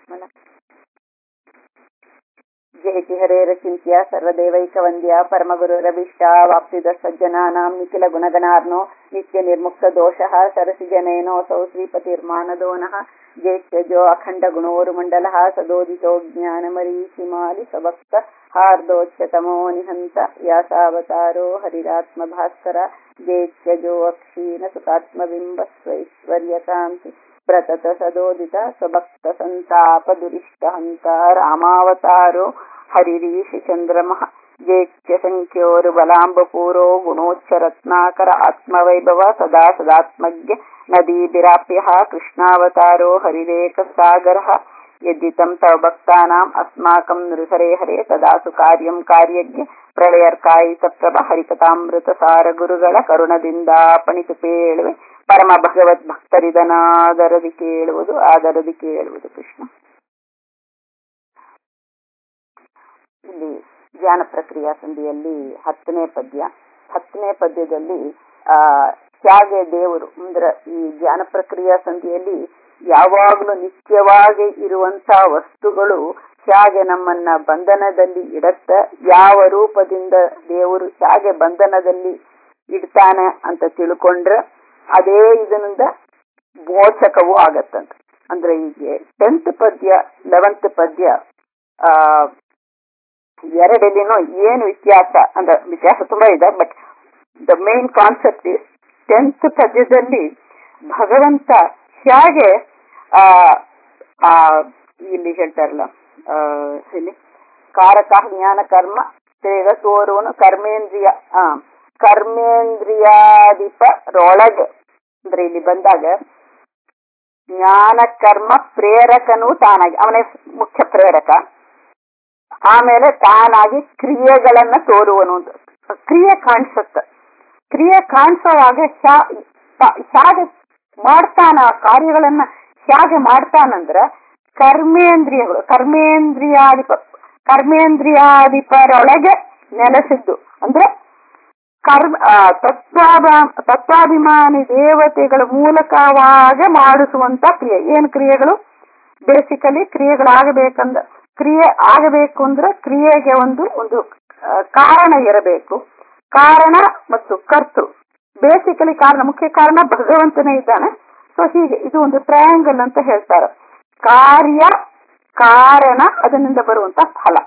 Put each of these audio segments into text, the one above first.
ಜಯತಿ ಹರೇರಚಿಂತ್ಯ ಸರ್ವದೇವೈಕವಂದ್ಯ ಪರಮಗುರುರಭಿಷ್ಟ ವಾಪ್ತಿದ ಸಜ್ಜನಾನಾಂ ನಿಖಿಲ ಗುಣಗಣಾರ್ನೋ ನಿತ್ಯ ನಿರ್ಮುಕ್ತ ದೋಷಃ ಸರಸಿಜನೇನೋऽಸೌ ಶ್ರೀಪತಿರ್ಮಾನದೋನಃ ಜೇತ್ಯಜೋ ಅಖಂಡ ಗುಣೋರುಮಂಡಲಃ ಸದೋದಿತೋ ಜ್ಞಾನಮರೀಚಿಮಾಲಿ ಸಭಕ್ತ ಹಾರ್ದೋಚ್ಯತಮೋ ನಿಹಂತ ವ್ಯಾಸಾವತಾರೋ ಹರಿರಾತ್ಮ ಭಾಸ್ಕರ ಜೇತ್ಯಜೋ ಅಕ್ಷೀಣ ಸುಖಾತ್ಮಬಿಂಬ ಸ್ವೈಶ್ವರ್ಯಕಾಂತಿ ಪ್ರತತ ಸದೋದಿತ ಸ್ವಭಕ್ತ ಸಂತಾಪ ದುರಿಷ್ಟ ಹಂತ ರಾಮಾವತಾರೋ ಹರಿರೀಶಿ ಚಂದ್ರಮಃ ಜೇತ್ಯ ಸಂಖ್ಯೋರು ಬಲಾಂಬಪೂರೋ ಗುಣೋಚ್ಚ ರತ್ನಾಕರ ಆತ್ಮವೈಭವ ಸದಾ ಸದಾತ್ಮಜ್ಞ ನದೀಭಿರಾಪ್ಯ ಕೃಷ್ಣಾವತಾರೋ ಹರಿರೇಕ ಸಾಗರ ಯದ್ದಿತಂ ತವ ಭಕ್ತಾನಾಂ ಅಸ್ಮಾಕಂ ನೃಹರೇ ಹರೇ ತದಾಸು ಕಾರ್ಯಂ ಕಾರ್ಯಜ್ಞ ಪ್ರಳಯರ್ಕಾಯಿತ ಪ್ರಭ ಹರಿಕಥಾಮೃತ ಸಾರ ಗುರುಗಳ ಕರುಣದಿಂದ ಪಣಿತು ಪೇಳುವೆ ಪರಮ ಭಗವದ್ ಭಕ್ತರಿದನಾದರದಿ ಕೇಳುವುದು ಆದರದಿ ಕೇಳುವುದು ಕೃಷ್ಣ ಇಲ್ಲಿ ಜ್ಞಾನ ಪ್ರಕ್ರಿಯಾ ಸಂಧಿಯಲ್ಲಿ ಹತ್ತನೇ ಪದ್ಯ ಹತ್ತನೇ ಪದ್ಯದಲ್ಲಿ ಆ ತ್ಯಾಗೆ ದೇವರು ಅಂದ್ರೆ ಈ ಜ್ಞಾನ ಪ್ರಕ್ರಿಯಾ ಸಂಧಿಯಲ್ಲಿ ಯಾವಾಗಲೂ ನಿತ್ಯವಾಗಿ ಇರುವಂತ ವಸ್ತುಗಳು ಹೇಗೆ ನಮ್ಮನ್ನ ಬಂಧನದಲ್ಲಿ ಇಡತ್ತ ಯಾವ ರೂಪದಿಂದ ದೇವರು ಹೇಗೆ ಬಂಧನದಲ್ಲಿ ಇಡ್ತಾನೆ ಅಂತ ತಿಳ್ಕೊಂಡ್ರೆ ಅದೇ ಇದರಿಂದ ಮೋಚಕವೂ ಆಗತ್ತಂತ ಅಂದ್ರೆ ಈಗ ಟೆಂತ್ ಪದ್ಯ ಲೆವೆಂತ್ ಪದ್ಯ ಆ ಎರಡಲ್ಲಿನೂ ಏನು ವ್ಯತ್ಯಾಸ ಅಂದ್ರೆ ವ್ಯತ್ಯಾಸ ತುಂಬಾ ಇದೆ but the main concept is tenth ಪದ್ಯದಲ್ಲಿ ಭಗವಂತ ಹೇಗೆ ಆ ಇಲ್ಲಿ ಹೇಳ್ತಾರಲ್ಲ ಇಲ್ಲಿ ಕಾರಕ ಜ್ಞಾನ ಕರ್ಮ ತೇಗ ತೋರುವನು ಕರ್ಮೇಂದ್ರಿಯ ಆ ಕರ್ಮೇಂದ್ರಿಯಾಧಿಪರೊಳಗೆ ಅಂದ್ರೆ ಇಲ್ಲಿ ಬಂದಾಗ ಜ್ಞಾನ ಕರ್ಮ ಪ್ರೇರಕನು ತಾನಾಗಿ ಅವನೇ ಮುಖ್ಯ ಪ್ರೇರಕ ಆಮೇಲೆ ತಾನಾಗಿ ಕ್ರಿಯೆಗಳನ್ನ ತೋರುವನು ಅಂತ ಕ್ರಿಯೆ ಕಾಣಿಸುತ್ತ ಕ್ರಿಯೆ ಕಾಣಿಸೋವಾಗ ಹೇಗೆ ಮಾಡ್ತಾನ ಕಾರ್ಯಗಳನ್ನ ಹೇಗೆ ಮಾಡ್ತಾನಂದ್ರ ಕರ್ಮೇಂದ್ರಿಯಗಳು ಕರ್ಮೇಂದ್ರಿಯಾಧಿಪ ಕರ್ಮೇಂದ್ರಿಯಾಧಿಪರೊಳಗೆ ನೆಲೆಸಿದ್ದು ಅಂದ್ರೆ ಕರ್ಮ ತತ್ವಾಭ ತತ್ವಾಭಿಮಾನಿ ದೇವತೆಗಳ ಮೂಲಕವಾಗಿ ಮಾಡಿಸುವಂತ ಕ್ರಿಯೆ ಏನ್ ಕ್ರಿಯೆಗಳು ಬೇಸಿಕಲಿ ಕ್ರಿಯೆಗಳಾಗಬೇಕಂದ್ರ ಕ್ರಿಯೆ ಆಗಬೇಕು ಅಂದ್ರೆ ಕ್ರಿಯೆಗೆ ಒಂದು ಒಂದು ಕಾರಣ ಇರಬೇಕು ಕಾರಣ ಮತ್ತು ಕರ್ತೃ ಬೇಸಿಕಲಿ ಕಾರಣ ಮುಖ್ಯ ಕಾರಣ ಭಗವಂತನೇ ಇದ್ದಾನೆ ಸೊ ಹೀಗೆ ಇದು ಒಂದು ಟ್ರಯಾಂಗಲ್ ಅಂತ ಹೇಳ್ತಾರೆ ಕಾರ್ಯ ಕಾರಣ ಅದರಿಂದ ಬರುವಂತ ಫಲ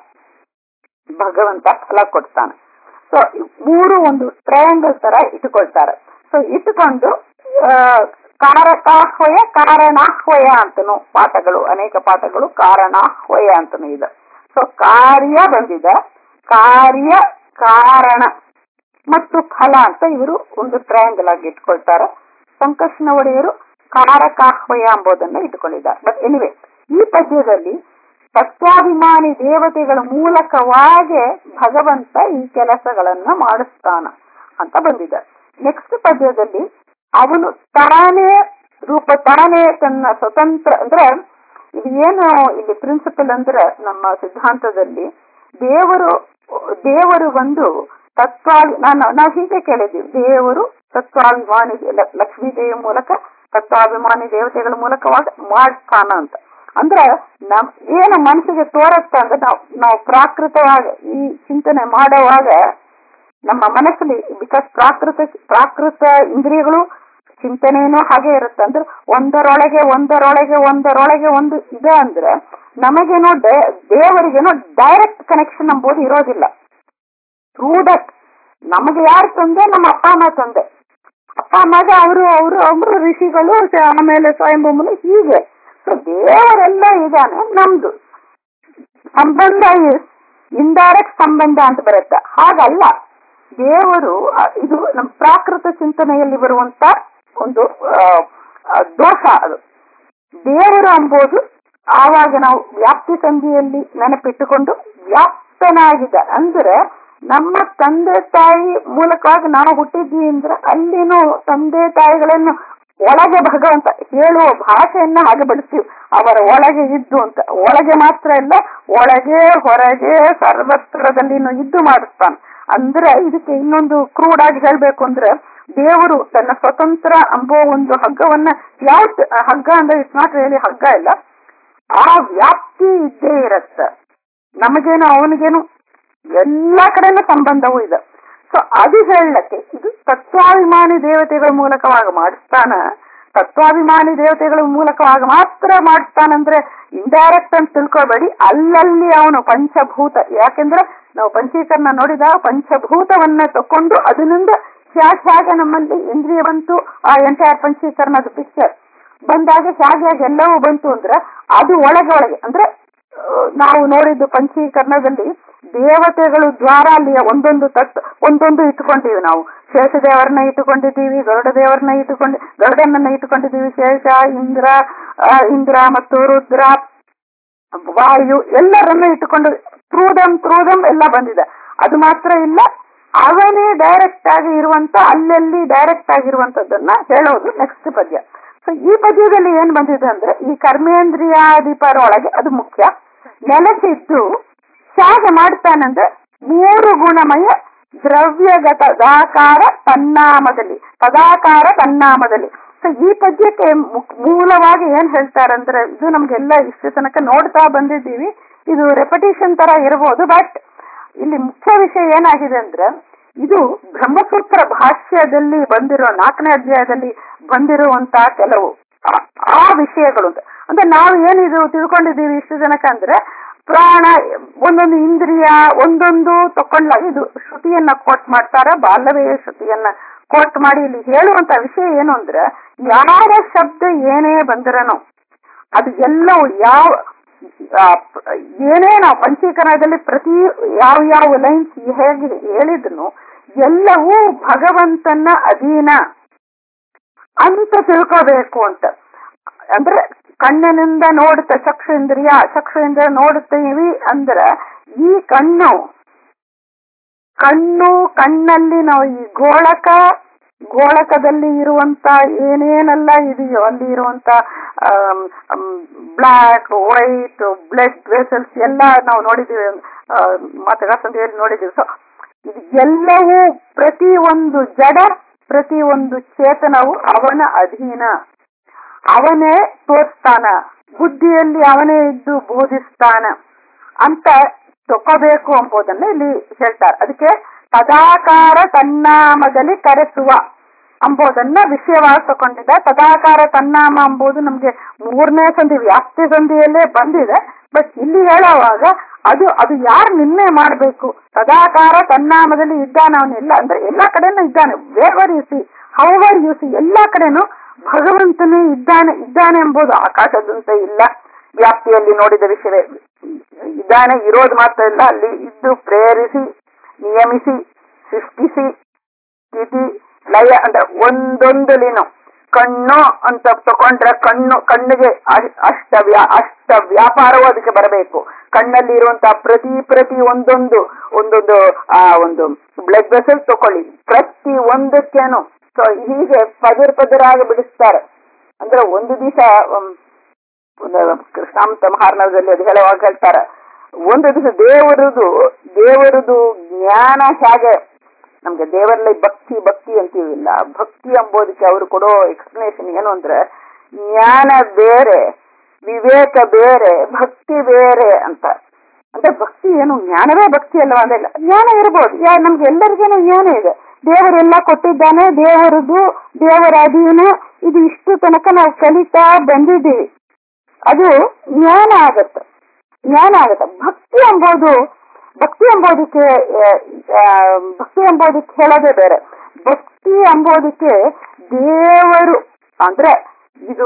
ಭಗವಂತ ಫಲ ಕೊಡ್ತಾನೆ ಸೊ ಮೂರು ಒಂದು ಟ್ರಯಾಂಗಲ್ ತರ ಇಟ್ಟುಕೊಳ್ತಾರೆ ಸೊ ಇಟ್ಟುಕೊಂಡು ಕಾರಕಾಹ್ವಯ ಕಾರಣಾಹ್ವಯ ಅಂತನೂ ಪಾಠಗಳು ಅನೇಕ ಪಾಠಗಳು ಕಾರಣಾಹ್ವಯ ಅಂತನೂ ಇದೆ ಸೊ ಕಾರ್ಯ ಬಂದಿದೆ ಕಾರ್ಯ ಕಾರಣ ಮತ್ತು ಫಲ ಅಂತ ಇವರು ಒಂದು ಟ್ರಯಾಂಗಲ್ ಆಗಿ ಇಟ್ಕೊಳ್ತಾರೆ ಸಂಕರ್ಷಣ ಒಡೆಯರು ಕಾರಕಾಹ್ವಯ ಎಂಬುದನ್ನ ಇಟ್ಟುಕೊಂಡಿದ್ದಾರೆ ಬಟ್ ಎನಿವೆ ಈ ಪದ್ಯದಲ್ಲಿ ತತ್ವಾಭಿಮಾನಿ ದೇವತೆಗಳ ಮೂಲಕವಾಗಿ ಭಗವಂತ ಈ ಕೆಲಸಗಳನ್ನ ಮಾಡಿಸ್ತಾನ ಅಂತ ಬಂದಿದೆ ನೆಕ್ಸ್ಟ್ ಪದ್ಯದಲ್ಲಿ ಅವನು ತಾನೇ ರೂಪ ತಾನೇ ತನ್ನ ಸ್ವತಂತ್ರ ಅಂದ್ರೆ ಇದು ಏನು ಇಲ್ಲಿ ಪ್ರಿನ್ಸಿಪಲ್ ಅಂದ್ರೆ ನಮ್ಮ ಸಿದ್ಧಾಂತದಲ್ಲಿ ದೇವರು ದೇವರು ಒಂದು ತತ್ವ ನಾನು ನಾವು ಹೀಗೆ ಕೇಳಿದ್ದೀವಿ ದೇವರು ತತ್ವಾಭಿಮಾನಿ ಲಕ್ಷ್ಮೀ ದೇವಿ ಮೂಲಕ ತತ್ವಾಭಿಮಾನಿ ದೇವತೆಗಳ ಮೂಲಕವಾಗಿ ಮಾಡ್ತಾನ ಅಂತ ಅಂದ್ರೆ ನಮ್ ಏನು ಮನಸ್ಸಿಗೆ ತೋರತ್ತ ಅಂದ್ರೆ ನಾವು ನಾವು ಪ್ರಾಕೃತವಾಗಿ ಈ ಚಿಂತನೆ ಮಾಡುವಾಗ ನಮ್ಮ ಮನಸ್ಸಲ್ಲಿ ಬಿಕಾಸ್ ಪ್ರಾಕೃತ ಪ್ರಾಕೃತ ಇಂದ್ರಿಯಗಳು ಚಿಂತನೆನೂ ಹಾಗೆ ಇರುತ್ತೆ ಅಂದ್ರೆ ಒಂದರೊಳಗೆ ಒಂದರೊಳಗೆ ಒಂದರೊಳಗೆ ಒಂದು ಇದೆ ಅಂದ್ರೆ ನಮಗೇನೋ ದೇವರಿಗೇನೋ ಡೈರೆಕ್ಟ್ ಕನೆಕ್ಷನ್ ಎಂಬುದು ಇರೋದಿಲ್ಲ ಥ್ರೂ ದಟ್ ನಮಗೆ ಯಾರು ತಂದೆ ನಮ್ಮ ಅಪ್ಪ ಅಮ್ಮ ತಂದೆ ಅಪ್ಪ ಅಮ್ಮಗೆ ಅವರು ಅವರು ಅವರು ಋಷಿಗಳು ಆಮೇಲೆ ಸ್ವಯಂಭೂಮನು ಹೀಗೆ ಸೊ ದೇವರೆಲ್ಲ ಇದಾನೆ ನಮ್ದು ಸಂಬಂಧ ಇಂಡೈರೆಕ್ಟ್ ಸಂಬಂಧ ಅಂತ ಬರುತ್ತೆ ಹಾಗಲ್ಲ ದೇವರು ಇದು ನಮ್ಮ ಪ್ರಾಕೃತ ಚಿಂತನೆಯಲ್ಲಿ ಬರುವಂತ ಒಂದು ದೋಷ ಅದು ದೇವರು ಎಂಬುದು ಆವಾಗ ನಾವು ವ್ಯಾಪ್ತಿ ಸಂಧಿಯಲ್ಲಿ ನೆನಪಿಟ್ಟುಕೊಂಡು ವ್ಯಾಪ್ತನಾಗಿದ್ದ ಅಂದ್ರೆ ನಮ್ಮ ತಂದೆ ತಾಯಿ ಮೂಲಕವಾಗಿ ನಾವು ಹುಟ್ಟಿದ್ವಿ ಅಂದ್ರೆ ಅಲ್ಲಿನೂ ತಂದೆ ತಾಯಿಗಳನ್ನು ಒಳಗೆ ಭಗವಂತ ಹೇಳುವ ಭಾಷೆಯನ್ನ ಹಾಗೆ ಬಡಿಸ್ತೀವಿ ಅವರ ಒಳಗೆ ಇದ್ದು ಅಂತ ಒಳಗೆ ಮಾತ್ರ ಇಲ್ಲ ಒಳಗೆ ಹೊರಗೆ ಸರ್ವತ್ರದಲ್ಲಿನೂ ಇದ್ದು ಮಾಡಿಸ್ತಾನೆ ಅಂದ್ರೆ ಇದಕ್ಕೆ ಇನ್ನೊಂದು ಕ್ರೂಡ್ ಆಗಿ ಹೇಳ್ಬೇಕು ಅಂದ್ರೆ ದೇವರು ತನ್ನ ಸ್ವತಂತ್ರ ಅಂಬೋ ಒಂದು ಹಗ್ಗವನ್ನ ಯಾವ ಹಗ್ಗ ಅಂದ್ರೆ ಇಟ್ಸ್ ನಾಟ್ ರಿಯಲಿ ಹಗ್ಗ ಇಲ್ಲ ಆ ವ್ಯಾಪ್ತಿ ಇದ್ದೇ ಇರತ್ತ ನಮಗೇನು ಅವನಿಗೇನು ಎಲ್ಲಾ ಕಡೆನೂ ಸಂಬಂಧವೂ ಇದೆ ಸೊ ಅದು ಹೇಳಕ್ಕೆ ಇದು ತತ್ವಾಭಿಮಾನಿ ದೇವತೆಗಳ ಮೂಲಕವಾಗಿ ಮಾಡಿಸ್ತಾನ ತತ್ವಾಭಿಮಾನಿ ದೇವತೆಗಳ ಮೂಲಕವಾಗಿ ಮಾತ್ರ ಮಾಡಿಸ್ತಾನಂದ್ರೆ ಇಂಡೈರೆಕ್ಟ್ ಅಂತ ತಿಳ್ಕೊಬೇಡಿ ಅಲ್ಲಲ್ಲಿ ಅವನು ಪಂಚಭೂತ ಯಾಕೆಂದ್ರೆ ನಾವು ಪಂಚೀಕರಣ ನೋಡಿದಾಗ ಪಂಚಭೂತವನ್ನ ತಕೊಂಡು ಅದರಿಂದ ಹ್ಯಾಕ್ ಹೇಗೆ ನಮ್ಮಲ್ಲಿ ಇಂದ್ರಿಯ ಬಂತು ಆ ಎಂಟೈರ್ ಪಂಚೀಕರಣದ ಪಿಕ್ಚರ್ ಬಂದಾಗ ಹೇಗೆ ಹೇಗೆ ಎಲ್ಲವೂ ಬಂತು ಅಂದ್ರೆ ಅದು ಒಳಗೆ ಒಳಗೆ ಅಂದ್ರೆ ಆ, ನಾವು ನೋಡಿದ್ದು ಪಂಚೀಕರಣದಲ್ಲಿ ದೇವತೆಗಳು ದ್ವಾರ ಅಲ್ಲಿ ಒಂದೊಂದು ತತ್ ಒಂದೊಂದು ಇಟ್ಟುಕೊಂಡಿವಿ ನಾವು ಶೇಷದೇವರನ್ನ ಇಟ್ಟುಕೊಂಡಿದ್ದೀವಿ ಗರುಡ ದೇವರನ್ನ ಇಟ್ಟುಕೊಂಡು ಗರುಡನನ್ನ ಇಟ್ಟುಕೊಂಡಿದ್ದೀವಿ ಶೇಷ ಇಂದ್ರ ಆ, ಇಂದ್ರ ಮತ್ತು ರುದ್ರ ವಾಯು ಎಲ್ಲರನ್ನ ಇಟ್ಟುಕೊಂಡು ತ್ರೂದಂ ತ್ರೂದಂ ಎಲ್ಲ ಬಂದಿದೆ ಅದು ಮಾತ್ರ ಇಲ್ಲ ಅವನೇ ಡೈರೆಕ್ಟ್ ಆಗಿ ಇರುವಂತ ಅಲ್ಲಲ್ಲಿ ಡೈರೆಕ್ಟ್ ಆಗಿರುವಂತದ್ದನ್ನ ಹೇಳೋದು ನೆಕ್ಸ್ಟ್ ಪದ್ಯ ಸೊ ಈ ಪದ್ಯದಲ್ಲಿ ಏನ್ ಬಂದಿದೆ ಅಂದ್ರೆ ಈ ಕರ್ಮೇಂದ್ರಿಯಾಧಿಪರೊಳಗೆ ಅದು ಮುಖ್ಯ ನೆಲೆಸಿದ್ದು ಹೇಗೆ ಮಾಡ್ತಾನಂದ್ರೆ ಮೂರು ಗುಣಮಯ ದ್ರವ್ಯಗತ ತದಾಕಾರ ತನ್ನಾಮದಲ್ಲಿ ತದಾಕಾರ ತನ್ನಾಮದಲ್ಲಿ ಸೊ ಈ ಪದ್ಯಕ್ಕೆ ಮು- ಮೂಲವಾಗಿ ಏನ್ ಹೇಳ್ತಾರಂದ್ರೆ ಇದು ನಮ್ಗೆಲ್ಲ ಇಷ್ಟು ತನಕ ನೋಡ್ತಾ ಬಂದಿದ್ದೀವಿ ಇದು ರೆಪಿಟೇಷನ್ ತರ ಇರಬಹುದು ಬಟ್ ಇಲ್ಲಿ ಮುಖ್ಯ ವಿಷಯ ಏನಾಗಿದೆ ಅಂದ್ರೆ ಇದು ಬ್ರಹ್ಮಸೂತ್ರ ಭಾಷ್ಯದಲ್ಲಿ ಬಂದಿರೋ ನಾಲ್ಕನೇ ಅಧ್ಯಾಯದಲ್ಲಿ ಬಂದಿರುವಂತ ಕೆಲವು ಆ- ಆ ವಿಷಯಗಳು ಅಂತ. ಅಂದ್ರೆ ನಾವು ಏನಿದು ತಿಳ್ಕೊಂಡಿದ್ದೀವಿ ಇಷ್ಟು ಜನಕ ಅಂದ್ರೆ ಪ್ರಾಣ ಒಂದೊಂದು ಇಂದ್ರಿಯ ಒಂದೊಂದು ತಕೊಂಡ್ಲಾಗ ಇದು ಶ್ರುತಿಯನ್ನ ಕೋಟ್ ಮಾಡ್ತಾರ ಬಾಲ್ಯವೇ ಶ್ರುತಿಯನ್ನ ಕೋಟ್ ಮಾಡಿ ಇಲ್ಲಿ ಹೇಳುವಂತ ವಿಷಯ ಏನು ಅಂದ್ರೆ ಯಾವ ಶಬ್ದ ಏನೇ ಬಂದಿರನೋ ಅದು ಎಲ್ಲವೂ ಯಾವ ಆ, ಏನೇ ನಾವು ಪಂಚೀಕರಣದಲ್ಲಿ ಪ್ರತಿ ಯಾವ ಯಾವ ಲೈನ್ಸ್ ಹೇಗೆ ಹೇಳಿದ್ನು ಎಲ್ಲವೂ ಭಗವಂತನ ಅಧೀನ ಅಂತ ತಿಳ್ಕೋಬೇಕು ಅಂತ ಅಂದ್ರೆ ಕಣ್ಣಿನಿಂದ ನೋಡುತ್ತೆ ಚಕ್ಷು ಇಂದ್ರಿಯ ಚಕ್ಷು ಇಂದ್ರಿಯ ನೋಡುತ್ತೀವಿ ಅಂದ್ರೆ ಈ ಕಣ್ಣು ಕಣ್ಣು ಕಣ್ಣಲ್ಲಿ ನಾವು ಈ ಗೋಳಕ ಗೋಳಕದಲ್ಲಿ ಇರುವಂತ ಏನೇನೆಲ್ಲ ಇದೆಯೋ ಅಲ್ಲಿ ಇರುವಂತ ಬ್ಲಾಕ್ ವೈಟ್ ಬ್ಲಡ್ ವೆಸಲ್ಸ್ ಎಲ್ಲ ನಾವು ನೋಡಿದೀವಿ ಮಾತುಗಳ ಸಂಧಿಯಲ್ಲಿ ನೋಡಿದೀವಿ ಸೊ ಇದು ಎಲ್ಲವೂ ಪ್ರತಿ ಒಂದು ಜಡ ಪ್ರತಿ ಒಂದು ಚೇತನವು ಅವನ ಅಧೀನ ಅವನೇ ತೋರಿಸ್ತಾನ ಬುದ್ಧಿಯಲ್ಲಿ ಅವನೇ ಇದ್ದು ಬೋಧಿಸ್ತಾನ ಅಂತ ತಗೋಬೇಕು ಎಂಬುದನ್ನ ಇಲ್ಲಿ ಹೇಳ್ತಾರೆ ಅದಕ್ಕೆ ತದಾಕಾರ ತನ್ನಾಮದಲ್ಲಿ ಕರೆಸುವ ಎಂಬುದನ್ನ ವಿಷಯವಾಗಿ ತಗೊಂಡಿದೆ ತದಾಕಾರ ತನ್ನಾಮ ಎಂಬುದು ನಮ್ಗೆ ಮೂರನೇ ಸಂಧಿ ವ್ಯಾಪ್ತಿ ಸಂಧಿಯಲ್ಲೇ ಬಂದಿದೆ ಬಟ್ ಇಲ್ಲಿ ಹೇಳುವಾಗ ಅದು ಅದು ಯಾರು ನಿನ್ನೆ ಮಾಡಬೇಕು ತದಾಕಾರ ತನ್ನಾಮದಲ್ಲಿ ಇದ್ದಾನೆ ಅವನೆಲ್ಲ ಅಂದ್ರೆ ಎಲ್ಲಾ ಕಡೆನೂ ಇದ್ದಾನೆ ವೇವರ್ ಯುಸಿ ಹೌವರ್ ಯುಸಿ ಎಲ್ಲಾ ಕಡೆನೂ ಭಗವಂತನೇ ಇದ್ದಾನೆ ಇದ್ದಾನೆ ಎಂಬುದು ಆಕಾಶದಂತೆ ಇಲ್ಲ ವ್ಯಾಪ್ತಿಯಲ್ಲಿ ನೋಡಿದ ವಿಷಯವೇ ಇದ್ದಾನೆ ಇರೋದು ಮಾತ್ರ ಇಲ್ಲ ಅಲ್ಲಿ ಇದ್ದು ಪ್ರೇರಿಸಿ ನಿಯಮಿಸಿ ಸೃಷ್ಟಿಸಿ ಸ್ಥಿತಿ ಲಯ ಅಂದ್ರೆ ಒಂದೊಂದು ಲೀನು ಕಣ್ಣು ಅಂತ ತಕೊಂಡ್ರೆ ಕಣ್ಣು ಕಣ್ಣಿಗೆ ಅ- ಅಷ್ಟ ವ್ಯಾ ಅಷ್ಟ ವ್ಯಾಪಾರವೂ ಅದಕ್ಕೆ ಬರಬೇಕು ಕಣ್ಣಲ್ಲಿ ಇರುವಂತಹ ಪ್ರತಿ ಪ್ರತಿ ಒಂದೊಂದು ಒಂದೊಂದು ಆ ಒಂದು ಬ್ಲಡ್ ವೆಸಲ್ ತಕೊಳ್ಳಿ ಪ್ರತಿ ಒಂದಕ್ಕೇನು ಸೊ ಹೀಗೆ ಪದರ್ ಪದರಾಗಿ ಬಿಡಿಸ್ತಾರೆ ಅಂದ್ರೆ ಒಂದು ದಿವಸ ಕೃಷ್ಣಾಂತ ಮಹಾರ್ಣವದಲ್ಲಿ ಅದು ಹೇಳುವಾಗ ಹೇಳ್ತಾರೆ ಒಂದು ದಿವಸ ದೇವರದು ದೇವರದು ಜ್ಞಾನ ಹೇಗೆ ನಮ್ಗೆ ದೇವರಲ್ಲಿ ಭಕ್ತಿ ಭಕ್ತಿ ಅಂತೀವಿಲ್ಲ ಭಕ್ತಿ ಎಂಬುದಕ್ಕೆ ಅವರು ಕೊಡೋ ಎಕ್ಸ್ಪ್ಲನೇಷನ್ ಏನು ಅಂದ್ರೆ ಜ್ಞಾನ ಬೇರೆ ವಿವೇಕ ಬೇರೆ ಭಕ್ತಿ ಬೇರೆ ಅಂತ ಅಂದ್ರೆ ಭಕ್ತಿ ಏನು ಜ್ಞಾನವೇ ಭಕ್ತಿ ಅಲ್ವಾ ಅಂದಿಲ್ಲ ಜ್ಞಾನ ಇರ್ಬೋದು ಯಾ ನಮ್ಗೆ ಎಲ್ಲರಿಗೇನು ಜ್ಞಾನ ಇದೆ ದೇವರೆಲ್ಲ ಕೊಟ್ಟಿದ್ದಾನೆ ದೇವರದು ದೇವರ ಅಧೀನ ಇದು ಇಷ್ಟು ತನಕ ನಾವು ಕಲಿತಾ ಬಂದಿದ್ದೀವಿ ಅದು ಜ್ಞಾನ ಆಗತ್ತೆ ಜ್ಞಾನ ಆಗತ್ತೆ ಭಕ್ತಿ ಎಂಬುದು ಭಕ್ತಿ ಎಂಬುದಕ್ಕೆ ಆ, ಆ, ಭಕ್ತಿ ಎಂಬುದಕ್ಕೆ ಹೇಳೋದೇ ಬೇರೆ ಭಕ್ತಿ ಎಂಬುದಕ್ಕೆ ದೇವರು ಅಂದ್ರೆ ಇದು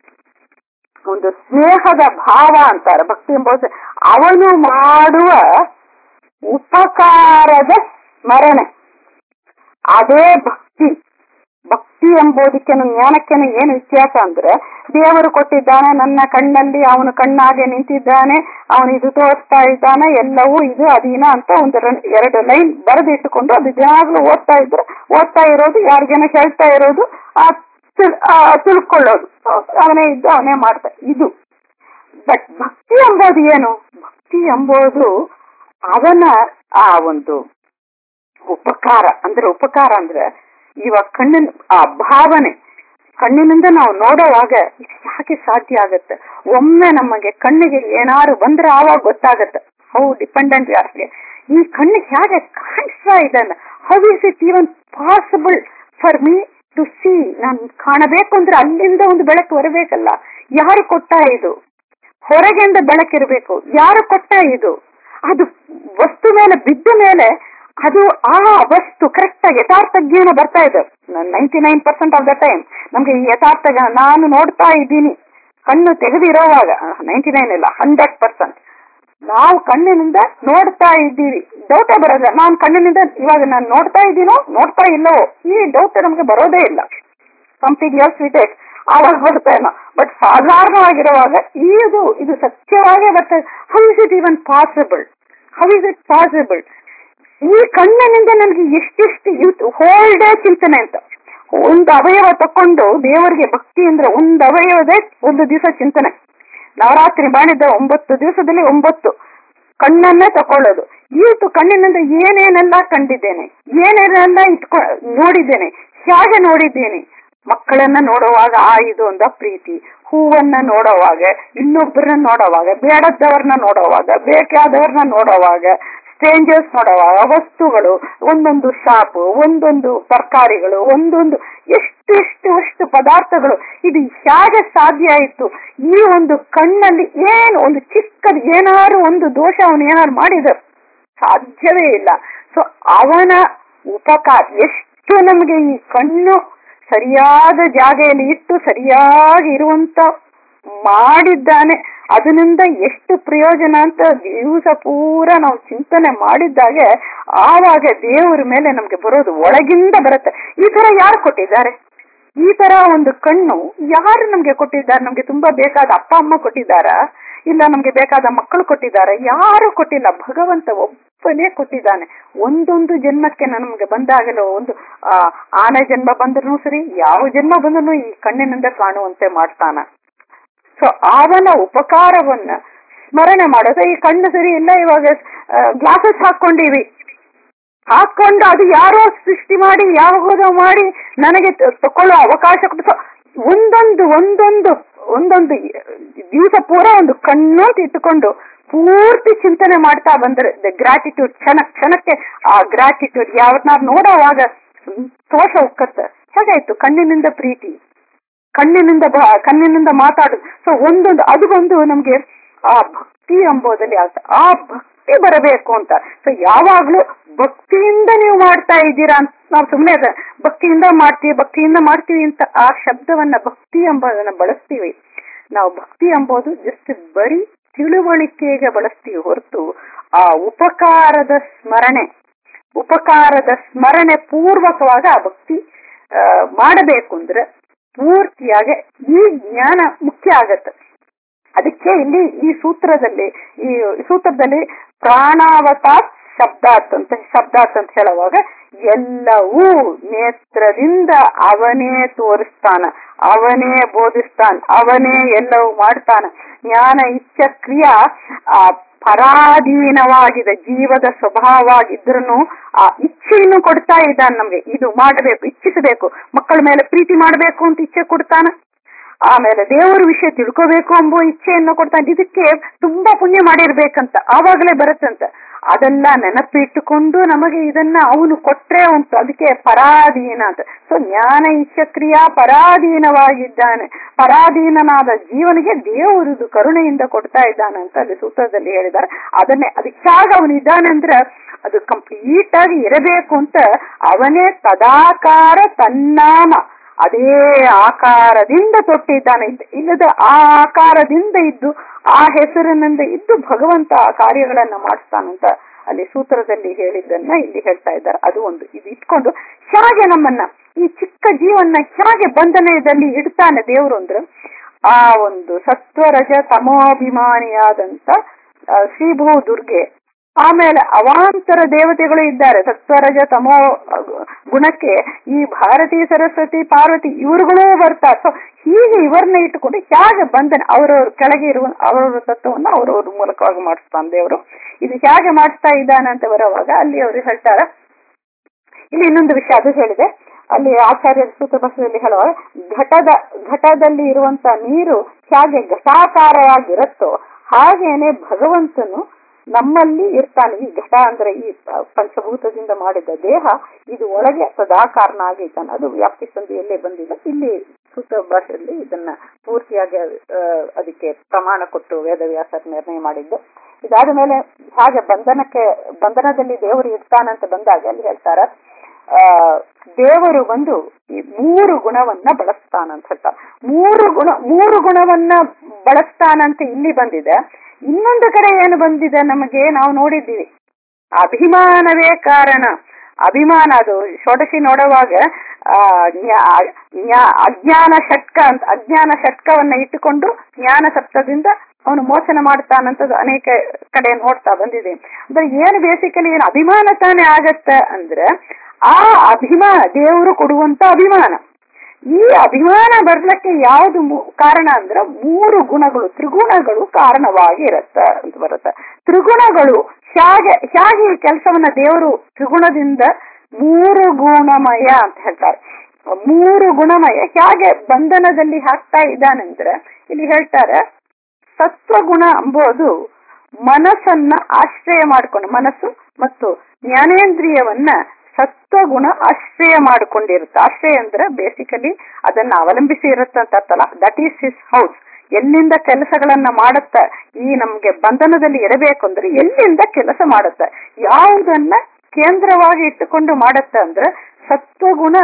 ಒಂದು ಸ್ನೇಹದ ಭಾವ ಅಂತಾರೆ ಭಕ್ತಿ ಎಂಬುದು ಅವನು ಮಾಡುವ ಉಪಕಾರದ ಸ್ಮರಣೆ ಅದೇ ಭಕ್ತಿ ಭಕ್ತಿ ಎಂಬುದಕ್ಕೇನು ಜ್ಞಾನಕ್ಕೇನು ಏನು ವ್ಯತ್ಯಾಸ ಅಂದ್ರೆ ದೇವರು ಕೊಟ್ಟಿದ್ದಾನೆ ನನ್ನ ಕಣ್ಣಲ್ಲಿ ಅವನು ಕಣ್ಣಾಗೆ ನಿಂತಿದ್ದಾನೆ ಅವನು ಇದು ತೋರಿಸ್ತಾ ಇದ್ದಾನೆ ಎಲ್ಲವೂ ಇದು ಅಧೀನ ಅಂತ ಒಂದು ರ- ಎರಡು ಲೈನ್ ಬರೆದಿಟ್ಟುಕೊಂಡು ಅದು ದಿನಾಗ್ಲೂ ಓದ್ತಾ ಇದ್ರೆ ಓದ್ತಾ ಇರೋದು ಯಾರಿಗೇನೋ ಹೇಳ್ತಾ ಇರೋದು ಆ ತಿಳ್- ಆ ತಿಳ್ಕೊಳ್ಳೋದು ಅವನೇ ಇದ್ದು ಅವನೇ ಮಾಡ್ತಾ ಇದು ಬಟ್ ಭಕ್ತಿ ಎಂಬುದು ಏನು ಭಕ್ತಿ ಎಂಬುದು ಅವನ ಆ ಒಂದು ಉಪಕಾರ ಅಂದ್ರೆ ಉಪಕಾರ ಅಂದ್ರೆ ಇವಾಗ ಕಣ್ಣಿನ ಆ ಭಾವನೆ ಕಣ್ಣಿನಿಂದ ನಾವು ನೋಡುವಾಗ ಇದು ಯಾಕೆ ಸಾಧ್ಯ ಆಗತ್ತೆ ಒಮ್ಮೆ ನಮಗೆ ಕಣ್ಣಿಗೆ ಏನಾರು ಬಂದ್ರೆ ಆವಾಗ ಗೊತ್ತಾಗತ್ತೆ ಹೌ ಡಿಪೆಂಡೆಂಟ್ ಯಾರಿಗೆ ಈ ಕಣ್ಣಿಗೆ ಹೇಗೆ ಕಾಣಿಸ್ತಾ ಇದನ್ನ how is it even possible for me to see ನಾನು ಕಾಣಬೇಕು ಅಂದ್ರೆ ಅಲ್ಲಿಂದ ಒಂದು ಬೆಳಕು ಬರಬೇಕಲ್ಲ ಯಾರು ಕೊಟ್ಟ ಇದು ಹೊರಗಿಂದ ಬೆಳಕಿರಬೇಕು ಯಾರು ಕೊಟ್ಟ ಇದು ಅದು ವಸ್ತು ಮೇಲೆ ಬಿದ್ದ ಮೇಲೆ ಅದು ಆ ವಸ್ತು ಕರೆಕ್ಟ್ ಆಗಿ ಯಥಾರ್ಥ ಜ್ಞಾನ ಬರ್ತಾ ಇದೆ ninety nine percent of the time ನಮ್ಗೆ ಈ ಯಥಾರ್ಥ ಜ್ಞಾನ ನಾನು ನೋಡ್ತಾ ಇದ್ದೀನಿ ಕಣ್ಣು ತೆಗೆದಿರೋವಾಗ ನೈಂಟಿ ನೈನ್ ಇಲ್ಲ ಹಂಡ್ರೆಡ್ ಪರ್ಸೆಂಟ್ ನಾವು ಕಣ್ಣಿನಿಂದ ನೋಡ್ತಾ ಇದ್ದೀವಿ ಡೌಟೇ ಬರೋದಿಲ್ಲ ನಾನು ಕಣ್ಣಿನಿಂದ ಇವಾಗ ನಾನು ನೋಡ್ತಾ ಇದ್ದೀನೋ ನೋಡ್ತಾ ಇಲ್ಲವೋ ಈ ಡೌಟ್ ನಮ್ಗೆ ಬರೋದೇ ಇಲ್ಲ ಸಮಥಿಂಗ್ ಎಲ್ಸ್ ವಿತ್ ಇಟ್ ಆವಾಗ ಬರ್ತಾ ಏನೋ ಬಟ್ ಸಾಧಾರಣವಾಗಿರುವಾಗ ಇದು ಇದು ಸತ್ಯವಾಗೇ ಬರ್ತದೆ how is it even possible how is it possible ಈ ಕಣ್ಣಿನಿಂದ ನನಗೆ ಎಷ್ಟೆಷ್ಟು ಯೂತ್ ಹೋಲ್ ಡೇ ಚಿಂತನೆ ಅಂತ ಒಂದು ಅವಯವ ತಕೊಂಡು ದೇವರಿಗೆ ಭಕ್ತಿ ಅಂದ್ರೆ ಒಂದು ಅವಯವದೇ ಒಂದು ದಿವಸ ಚಿಂತನೆ ನವರಾತ್ರಿ ಮಾಡಿದ್ದ ಒಂಬತ್ತು ದಿವಸದಲ್ಲಿ ಒಂಬತ್ತು ಕಣ್ಣನ್ನೇ ತಕೊಳ್ಳೋದು ಇವತ್ತು ಕಣ್ಣಿನಿಂದ ಏನೇನೆಲ್ಲ ಕಂಡಿದ್ದೇನೆ ಏನೇನೆಲ್ಲ ಇಟ್ಕೊ ನೋಡಿದ್ದೇನೆ ಹೇಗೆ ನೋಡಿದ್ದೇನೆ ಮಕ್ಕಳನ್ನ ನೋಡುವಾಗ ಆ ಇದು ಒಂದ ಪ್ರೀತಿ ಹೂವನ್ನ ನೋಡುವಾಗ ಇನ್ನೊಬ್ಬರನ್ನ ನೋಡುವಾಗ ಬೇಡದವ್ರನ್ನ ನೋಡುವಾಗ ಬೇಕಾದವ್ರನ್ನ ನೋಡುವಾಗ ಸ್ಟ್ರೇಂಜರ್ಸ್ ನೋಡುವಾಗ ವಸ್ತುಗಳು ಒಂದೊಂದು ಶಾಪ್ ಒಂದೊಂದು ತರಕಾರಿಗಳು ಒಂದೊಂದು ಎಷ್ಟು ಎಷ್ಟು ಎಷ್ಟು ಪದಾರ್ಥಗಳು ಇದು ಹೇಗೆ ಸಾಧ್ಯ ಆಯಿತು ಈ ಒಂದು ಕಣ್ಣಲ್ಲಿ ಏನು ಒಂದು ಚಿಕ್ಕದು ಏನಾರು ಒಂದು ದೋಷ ಅವನು ಏನಾರು ಮಾಡಿದ ಸಾಧ್ಯವೇ ಇಲ್ಲ ಸೊ ಅವನ ಉಪಕಾರ ಎಷ್ಟು ನಮಗೆ ಈ ಕಣ್ಣು ಸರಿಯಾದ ಜಾಗೆಯಲ್ಲಿ ಇಟ್ಟು ಸರಿಯಾಗಿ ಇರುವಂತ ಮಾಡಿದ್ದಾನೆ ಅದರಿಂದ ಎಷ್ಟು ಪ್ರಯೋಜನ ಅಂತ ದಿವಸ ಪೂರ ನಾವು ಚಿಂತನೆ ಮಾಡಿದ್ದಾಗೆ ಆವಾಗ ದೇವರ ಮೇಲೆ ನಮ್ಗೆ ಬರೋದು ಒಳಗಿಂದ ಬರುತ್ತೆ ಈ ತರ ಯಾರು ಕೊಟ್ಟಿದ್ದಾರೆ ಈ ತರ ಒಂದು ಕಣ್ಣು ಯಾರು ನಮ್ಗೆ ಕೊಟ್ಟಿದ್ದಾರೆ ನಮ್ಗೆ ತುಂಬಾ ಬೇಕಾದ ಅಪ್ಪ ಅಮ್ಮ ಕೊಟ್ಟಿದ್ದಾರ ಇಲ್ಲ ನಮ್ಗೆ ಬೇಕಾದ ಮಕ್ಕಳು ಕೊಟ್ಟಿದ್ದಾರೆ ಯಾರು ಕೊಟ್ಟಿಲ್ಲ ಭಗವಂತ ಒಬ್ಬನೇ ಕೊಟ್ಟಿದ್ದಾನೆ ಒಂದೊಂದು ಜನ್ಮಕ್ಕೆ ನಮ್ಗೆ ಬಂದಾಗಲೂ ಒಂದು ಆ ಆನೆ ಜನ್ಮ ಬಂದ್ರು ಸರಿ ಯಾವ ಜನ್ಮ ಬಂದ್ರು ಈ ಕಣ್ಣಿನಿಂದ ಕಾಣುವಂತೆ ಮಾಡ್ತಾನ ಸೊ ಅವನ ಉಪಕಾರವನ್ನ ಸ್ಮರಣೆ ಮಾಡೋದು ಈ ಕಣ್ಣು ಸರಿ ಇಲ್ಲ ಇವಾಗ ಗ್ಲಾಸಸ್ ಹಾಕೊಂಡಿವಿ ಹಾಕೊಂಡು ಅದು ಯಾರೋ ಸೃಷ್ಟಿ ಮಾಡಿ ಯಾವಾಗೋ ಮಾಡಿ ನನಗೆ ತಕೊಳ್ಳೋ ಅವಕಾಶ ಕೊಟ್ಟು ಒಂದೊಂದು ಒಂದೊಂದು ಒಂದೊಂದು ದಿವಸ ಪೂರ ಒಂದು ಕಣ್ಣು ಅಂತ ಇಟ್ಟುಕೊಂಡು ಪೂರ್ತಿ ಚಿಂತನೆ ಮಾಡ್ತಾ ಬಂದ್ರೆ ದ ಗ್ರಾಟಿಟ್ಯೂಡ್ ಕ್ಷಣ ಕ್ಷಣಕ್ಕೆ ಆ ಗ್ರಾಟಿಟ್ಯೂಡ್ ಯಾವತ್ನಾರು ನೋಡೋವಾಗ ಸಂತೋಷ ಉಕ್ಕತ್ತ ಹೇಗಾಯ್ತು ಕಣ್ಣಿನಿಂದ ಪ್ರೀತಿ ಕಣ್ಣಿನಿಂದ ಕಣ್ಣಿನಿಂದ ಮಾತಾಡುದು ಸೊ ಒಂದೊಂದು ಅದು ಬಂದು ನಮ್ಗೆ ಆ ಭಕ್ತಿ ಎಂಬುದಲ್ಲಿ ಆ ಭಕ್ತಿ ಬರಬೇಕು ಅಂತ ಸೊ ಯಾವಾಗ್ಲೂ ಭಕ್ತಿಯಿಂದ ನೀವು ಮಾಡ್ತಾ ಇದ್ದೀರಾ ಅಂತ ನಾವು ಸುಮ್ಮನೆ ಭಕ್ತಿಯಿಂದ ಮಾಡ್ತೀವಿ ಭಕ್ತಿಯಿಂದ ಮಾಡ್ತೀವಿ ಅಂತ ಆ ಶಬ್ದವನ್ನ ಭಕ್ತಿ ಎಂಬುದನ್ನ ಬಳಸ್ತೀವಿ ನಾವು ಭಕ್ತಿ ಎಂಬುದು ಜಸ್ಟ್ ಬರೀ ತಿಳುವಳಿಕೆಗೆ ಬಳಸ್ತೀವಿ ಹೊರತು ಆ ಉಪಕಾರದ ಸ್ಮರಣೆ ಉಪಕಾರದ ಸ್ಮರಣೆ ಪೂರ್ವಕವಾಗ ಆ ಭಕ್ತಿ ಮಾಡಬೇಕು ಅಂದ್ರೆ ಪೂರ್ತಿಯಾಗಿ ಈ ಜ್ಞಾನ ಮುಖ್ಯ ಆಗತ್ತೆ ಅದಕ್ಕೆ ಇಲ್ಲಿ ಈ ಸೂತ್ರದಲ್ಲಿ ಈ ಸೂತ್ರದಲ್ಲಿ ಪ್ರಾಣಾವತಾತ್ ಶಬ್ದಾತ್ ಅಂತ ಶಬ್ದಾತ್ ಅಂತ ಹೇಳುವಾಗ ಎಲ್ಲವೂ ನೇತ್ರದಿಂದ ಅವನೇ ತೋರಿಸ್ತಾನ ಅವನೇ ಬೋಧಿಸ್ತಾನ ಅವನೇ ಎಲ್ಲವೂ ಮಾಡ್ತಾನ ಜ್ಞಾನ ಇಚ್ಛ ಕ್ರಿಯಾ ಆ ಪರಾಧೀನವಾಗಿದೆ ಜೀವದ ಸ್ವಭಾವವಾಗಿದ್ರೂ ಆ ಇಚ್ಛೆಯನ್ನು ಕೊಡ್ತಾ ಇದ್ದಾನೆ ನಮ್ಗೆ ಇದು ಮಾಡಬೇಕು ಇಚ್ಛಿಸಬೇಕು ಮಕ್ಕಳ ಮೇಲೆ ಪ್ರೀತಿ ಮಾಡಬೇಕು ಅಂತ ಇಚ್ಛೆ ಕೊಡ್ತಾನ ಆಮೇಲೆ ದೇವರ ವಿಷಯ ತಿಳ್ಕೋಬೇಕು ಎಂಬ ಇಚ್ಛೆಯನ್ನು ಕೊಡ್ತಾನೆ ಇದಕ್ಕೆ ತುಂಬಾ ಪುಣ್ಯ ಮಾಡಿರ್ಬೇಕಂತ ಆವಾಗಲೇ ಬರುತ್ತಂತ ಅದೆಲ್ಲ ನೆನಪಿಟ್ಟುಕೊಂಡು ನಮಗೆ ಇದನ್ನ ಅವನು ಕೊಟ್ರೆ ಉಂಟು ಅದಕ್ಕೆ ಪರಾಧೀನ ಅಂತ ಸೊ ಜ್ಞಾನ ಇಚ್ಛಕ್ರಿಯಾ ಪರಾಧೀನವಾಗಿದ್ದಾನೆ ಪರಾಧೀನನಾದ ಜೀವನಿಗೆ ದೇವರದು ಕರುಣೆಯಿಂದ ಕೊಡ್ತಾ ಇದ್ದಾನೆ ಅಂತ ಅಲ್ಲಿ ಸೂತ್ರದಲ್ಲಿ ಹೇಳಿದ್ದಾರೆ ಅದನ್ನೇ ಅದಕ್ಕೆ ಅವನು ಇದ್ದಾನೆ ಅಂದ್ರೆ ಅದು ಕಂಪ್ಲೀಟ್ ಆಗಿ ಇರಬೇಕು ಅಂತ ಅವನೇ ತದಾಕಾರ ತನ್ನಾಮ ಅದೇ ಆಕಾರದಿಂದ ತೊಟ್ಟಿದ್ದಾನೆ ಇಲ್ಲದ ಆ ಆಕಾರದಿಂದ ಇದ್ದು ಆ ಹೆಸರಿನಿಂದ ಇದ್ದು ಭಗವಂತ ಆ ಕಾರ್ಯಗಳನ್ನ ಮಾಡಿಸ್ತಾನಂತ ಅಲ್ಲಿ ಸೂತ್ರದಲ್ಲಿ ಹೇಳಿದ್ದನ್ನ ಇಲ್ಲಿ ಹೇಳ್ತಾ ಇದ್ದಾರೆ ಅದು ಒಂದು ಇದು ಇಟ್ಕೊಂಡು ಹೇಗೆ ನಮ್ಮನ್ನ ಈ ಚಿಕ್ಕ ಜೀವನ್ನ ಹೇಗೆ ಬಂಧನದಲ್ಲಿ ಇಡ್ತಾನೆ ದೇವರು ಅಂದ್ರೆ ಆ ಒಂದು ಸತ್ವರಜ ತಮೋಭಿಮಾನಿಯಾದಂತ ಶ್ರೀಭೂ ದುರ್ಗೆ ಆಮೇಲೆ ಅವಾಂತರ ದೇವತೆಗಳು ಇದ್ದಾರೆ ಸತ್ವರಜ ತಮೋ ಗುಣಕ್ಕೆ ಈ ಭಾರತೀ ಸರಸ್ವತಿ ಪಾರ್ವತಿ ಇವರುಗಳೂ ಬರ್ತಾರೆ ಸೊ ಹೀಗೆ ಇವರನ್ನ ಇಟ್ಟುಕೊಂಡು ಹೇಗೆ ಬಂಧನ ಅವರವ್ರ ಕೆಳಗೆ ಇರುವ ಅವರವರ ತತ್ವವನ್ನು ಅವರವ್ರ ಮೂಲಕವಾಗಿ ಮಾಡಿಸ್ತಾನೆ ದೇವರು ಇದು ಹೇಗೆ ಮಾಡಿಸ್ತಾ ಇದ್ದಾನೆ ಅಂತ ಬರುವಾಗ ಅಲ್ಲಿ ಅವರು ಹೇಳ್ತಾರೆ ಇಲ್ಲಿ ಇನ್ನೊಂದು ವಿಷಯ ಅದು ಹೇಳಿದೆ ಅಲ್ಲಿ ಆಚಾರ್ಯರ ಸೂತ್ರ ಭಾಷೆಯಲ್ಲಿ ಹೇಳುವ ಘಟದ ಘಟದಲ್ಲಿ ಇರುವಂತ ನೀರು ಹೇಗೆ ಘಟಾಕಾರವಾಗಿರುತ್ತೋ ಹಾಗೇನೆ ಭಗವಂತನು ನಮ್ಮಲ್ಲಿ ಇರ್ತಾನೆ ಈ ಘಟ ಅಂದ್ರೆ ಈ ಪಂಚಭೂತದಿಂದ ಮಾಡಿದ ದೇಹ ಇದು ಒಳಗೆ ಸದಾಕಾರನಾಗಿ ಇದ್ದಾನೆ ಅದು ವ್ಯಾಪ್ತಿ ಸಂಧಿಯಲ್ಲೇ ಬಂದಿದೆ ಇಲ್ಲಿ ಸೂತ್ರ ಭಾಷೆಯಲ್ಲಿ ಇದನ್ನ ಪೂರ್ತಿಯಾಗಿ ಅದಕ್ಕೆ ಪ್ರಮಾಣ ಕೊಟ್ಟು ವೇದವ್ಯಾಸರ ನಿರ್ಣಯ ಮಾಡಿದ್ದು ಇದಾದ ಮೇಲೆ ಹಾಗೆ ಬಂಧನಕ್ಕೆ ಬಂಧನದಲ್ಲಿ ದೇವರು ಇರ್ತಾನಂತ ಬಂದಾಗ ಅಲ್ಲಿ ಹೇಳ್ತಾರ ಆ ದೇವರು ಬಂದು ಈ ಮೂರು ಗುಣವನ್ನ ಬಳಸ್ತಾನಂತ ಹೇಳ್ತಾರೆ ಮೂರು ಗುಣ ಮೂರು ಗುಣವನ್ನ ಬಳಸ್ತಾನಂತ ಇಲ್ಲಿ ಬಂದಿದೆ ಇನ್ನೊಂದು ಕಡೆ ಏನು ಬಂದಿದೆ ನಮಗೆ ನಾವು ನೋಡಿದ್ದೀವಿ ಅಭಿಮಾನವೇ ಕಾರಣ ಅಭಿಮಾನ ಅದು ಷೋಡಶಿ ನೋಡುವಾಗ ಆ ಅಜ್ಞಾನ ಷಟ್ಕ ಅಂತ ಅಜ್ಞಾನ ಷಟ್ಕವನ್ನ ಇಟ್ಟುಕೊಂಡು ಜ್ಞಾನ ಸಪ್ತದಿಂದ ಅವನು ಮೋಚನ ಮಾಡ್ತಾನಂತದ್ದು ಅನೇಕ ಕಡೆ ನೋಡ್ತಾ ಬಂದಿದೆ ಅಂದ್ರೆ ಏನು ಬೇಸಿಕಲಿ ಏನು ಅಭಿಮಾನ ತಾನೇ ಆಗತ್ತೆ ಅಂದ್ರೆ ಆ ಅಭಿಮಾನ ದೇವರು ಕೊಡುವಂತ ಅಭಿಮಾನ ಈ ಅಭಿಮಾನ ಬರ್ಲಿಕ್ಕೆ ಯಾವುದು ಕಾರಣ ಅಂದ್ರೆ ಮೂರು ಗುಣಗಳು ತ್ರಿಗುಣಗಳು ಕಾರಣವಾಗಿ ಇರತ್ತ ಅಂತ ಬರುತ್ತೆ ತ್ರಿಗುಣಗಳು ಹೇಗೆ ಹೇಗೆ ಈ ಕೆಲಸವನ್ನ ದೇವರು ತ್ರಿಗುಣದಿಂದ ಮೂರು ಗುಣಮಯ ಅಂತ ಹೇಳ್ತಾರೆ ಮೂರು ಗುಣಮಯ ಹೇಗೆ ಬಂಧನದಲ್ಲಿ ಹಾಕ್ತಾ ಇದ್ದಾನಂದ್ರೆ ಇಲ್ಲಿ ಹೇಳ್ತಾರೆ ಸತ್ವಗುಣ ಎಂಬುದು ಮನಸ್ಸನ್ನ ಆಶ್ರಯ ಮಾಡಿಕೊಂಡು ಮನಸ್ಸು ಮತ್ತು ಜ್ಞಾನೇಂದ್ರಿಯವನ್ನ ಸತ್ವಗುಣ ಆಶ್ರಯ ಮಾಡಿಕೊಂಡಿರುತ್ತೆ ಆಶ್ರಯ ಅಂದ್ರೆ ಬೇಸಿಕಲಿ ಅದನ್ನ ಅವಲಂಬಿಸಿ ಇರುತ್ತೆ ಅಂತ ಅರ್ಥಲ್ಲ ದಟ್ ಈಸ್ ಹಿಸ್ ಹೌಸ್ ಎಲ್ಲಿಂದ ಕೆಲಸಗಳನ್ನ ಮಾಡುತ್ತ ಈ ನಮ್ಗೆ ಬಂಧನದಲ್ಲಿ ಇರಬೇಕು ಅಂದ್ರೆ ಎಲ್ಲಿಂದ ಕೆಲಸ ಮಾಡುತ್ತೆ ಯಾವುದನ್ನ ಕೇಂದ್ರವಾಗಿ ಇಟ್ಟುಕೊಂಡು ಮಾಡುತ್ತೆ ಅಂದ್ರೆ ಸತ್ವಗುಣ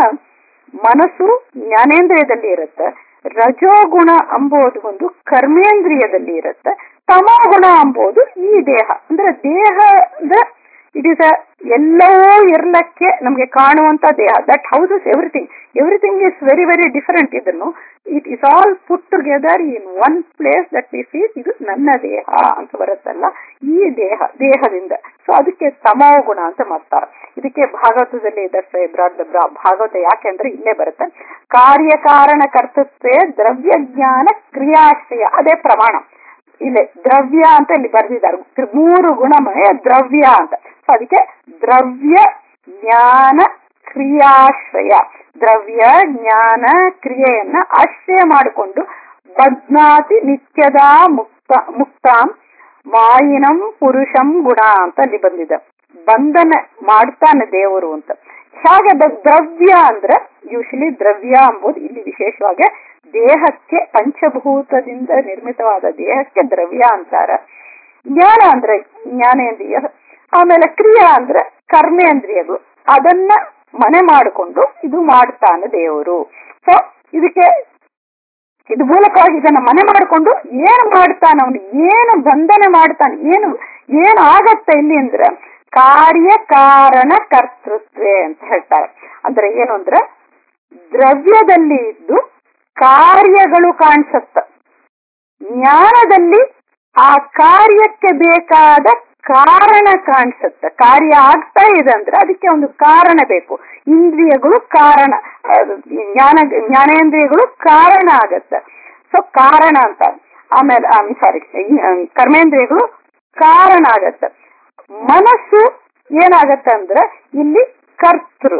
ಮನಸ್ಸು ಜ್ಞಾನೇಂದ್ರಿಯದಲ್ಲಿ ಇರುತ್ತೆ ರಜೋಗುಣ ಅಂಬೋದು ಒಂದು ಕರ್ಮೇಂದ್ರಿಯದಲ್ಲಿ ಇರುತ್ತೆ ತಮೋಗುಣ ಅಂಬೋದು ಈ ದೇಹ ಅಂದ್ರೆ ದೇಹ ಅಂದ್ರೆ ಇಟ್ ಇಸ್ ಅ ಎಲ್ಲವೂ ಇರ್ಲಕ್ಕೆ ನಮ್ಗೆ ಕಾಣುವಂತ ದೇಹ that houses everything everything is very very different ಇದನ್ನು it is all put together in one place that we feel ಇದು ನನ್ನ ದೇಹ ಅಂತ ಬರುತ್ತಲ್ಲ ಈ ದೇಹ ದೇಹದಿಂದ ಸೊ ಅದಕ್ಕೆ ತಮೋ ಗುಣ ಅಂತ ಮಾಡ್ತಾರೆ ಇದಕ್ಕೆ ಭಾಗವತದಲ್ಲಿ ದಟ್ಸ್ ಬ್ರಾಡ್ ದ ಭಾಗವತ ಯಾಕೆಂದ್ರೆ ಇಲ್ಲೇ ಬರುತ್ತೆ ಕಾರ್ಯಕಾರಣ ಕರ್ತೃತ್ವ ದ್ರವ್ಯ ಜ್ಞಾನ ಕ್ರಿಯಾಶ್ರಯ ಅದೇ ಪ್ರಮಾಣ ಇಲ್ಲಿ ದ್ರವ್ಯ ಅಂತ ಇಲ್ಲಿ ಬರೆದಿದ್ದಾರೆ ಮೂರು ಗುಣಮಯ ದ್ರವ್ಯ ಅಂತ ಸೊ ಅದಕ್ಕೆ ದ್ರವ್ಯ ಜ್ಞಾನ ಕ್ರಿಯಾಶ್ರಯ ದ್ರವ್ಯ ಜ್ಞಾನ ಕ್ರಿಯೆಯನ್ನ ಆಶ್ರಯ ಮಾಡಿಕೊಂಡು ಬದ್ನಾತಿ ನಿತ್ಯದ ಮುಕ್ತ ಮುಕ್ತಾಂ ಮಾಯಿನಂ ಪುರುಷಂ ಗುಣ ಅಂತ ಅಲ್ಲಿ ಬಂದಿದೆ ಬಂಧನ ಮಾಡ್ತಾನೆ ದೇವರು ಅಂತ ಹಾಗೆ ದ್ರವ್ಯ ಅಂದ್ರೆ ಯೂಶಲಿ ದ್ರವ್ಯ ಎಂಬುದು ಇಲ್ಲಿ ವಿಶೇಷವಾಗಿ ದೇಹಕ್ಕೆ ಪಂಚಭೂತದಿಂದ ನಿರ್ಮಿತವಾದ ದೇಹಕ್ಕೆ ದ್ರವ್ಯ ಅಂತಾರ ಜ್ಞಾನ ಅಂದ್ರೆ ಜ್ಞಾನೇಂದ್ರಿಯ ಆಮೇಲೆ ಕ್ರಿಯಾ ಅಂದ್ರೆ ಕರ್ಮೇಂದ್ರಿಯಗಳು ಅದನ್ನ ಮನೆ ಮಾಡಿಕೊಂಡು ಇದು ಮಾಡ್ತಾನೆ ದೇವರು ಸೊ ಇದಕ್ಕೆ ಇದು ಮೂಲಕವಾಗಿ ಇದನ್ನ ಮನೆ ಮಾಡಿಕೊಂಡು ಏನು ಮಾಡ್ತಾನೆ ಅವನು ಏನು ಬಂಧನೆ ಮಾಡ್ತಾನೆ ಏನು ಏನು ಆಗತ್ತೆ ಇಲ್ಲಿ ಅಂದ್ರೆ ಕಾರ್ಯ ಕಾರಣ ಕರ್ತೃತ್ವ ಅಂತ ಹೇಳ್ತಾರೆ ಅಂದ್ರೆ ಏನು ಅಂದ್ರೆ ದ್ರವ್ಯದಲ್ಲಿ ಇದ್ದು ಕಾರ್ಯಗಳು ಕಾಣಿಸುತ್ತ ಜ್ಞಾನದಲ್ಲಿ ಆ ಕಾರ್ಯಕ್ಕೆ ಬೇಕಾದ ಕಾರಣ ಕಾಣಿಸುತ್ತೆ ಕಾರ್ಯ ಆಗ್ತಾ ಇದೆ ಅಂದ್ರೆ ಅದಕ್ಕೆ ಒಂದು ಕಾರಣ ಬೇಕು ಇಂದ್ರಿಯಗಳು ಕಾರಣ ಜ್ಞಾನ ಜ್ಞಾನೇಂದ್ರಿಯಗಳು ಕಾರಣ ಆಗತ್ತೆ ಸೊ ಕಾರಣ ಅಂತ ಆಮೇಲೆ ಸಾರಿ ಕರ್ಮೇಂದ್ರಿಯಗಳು ಕಾರಣ ಆಗತ್ತೆ ಮನಸ್ಸು ಏನಾಗತ್ತೆ ಅಂದ್ರೆ ಇಲ್ಲಿ ಕರ್ತೃ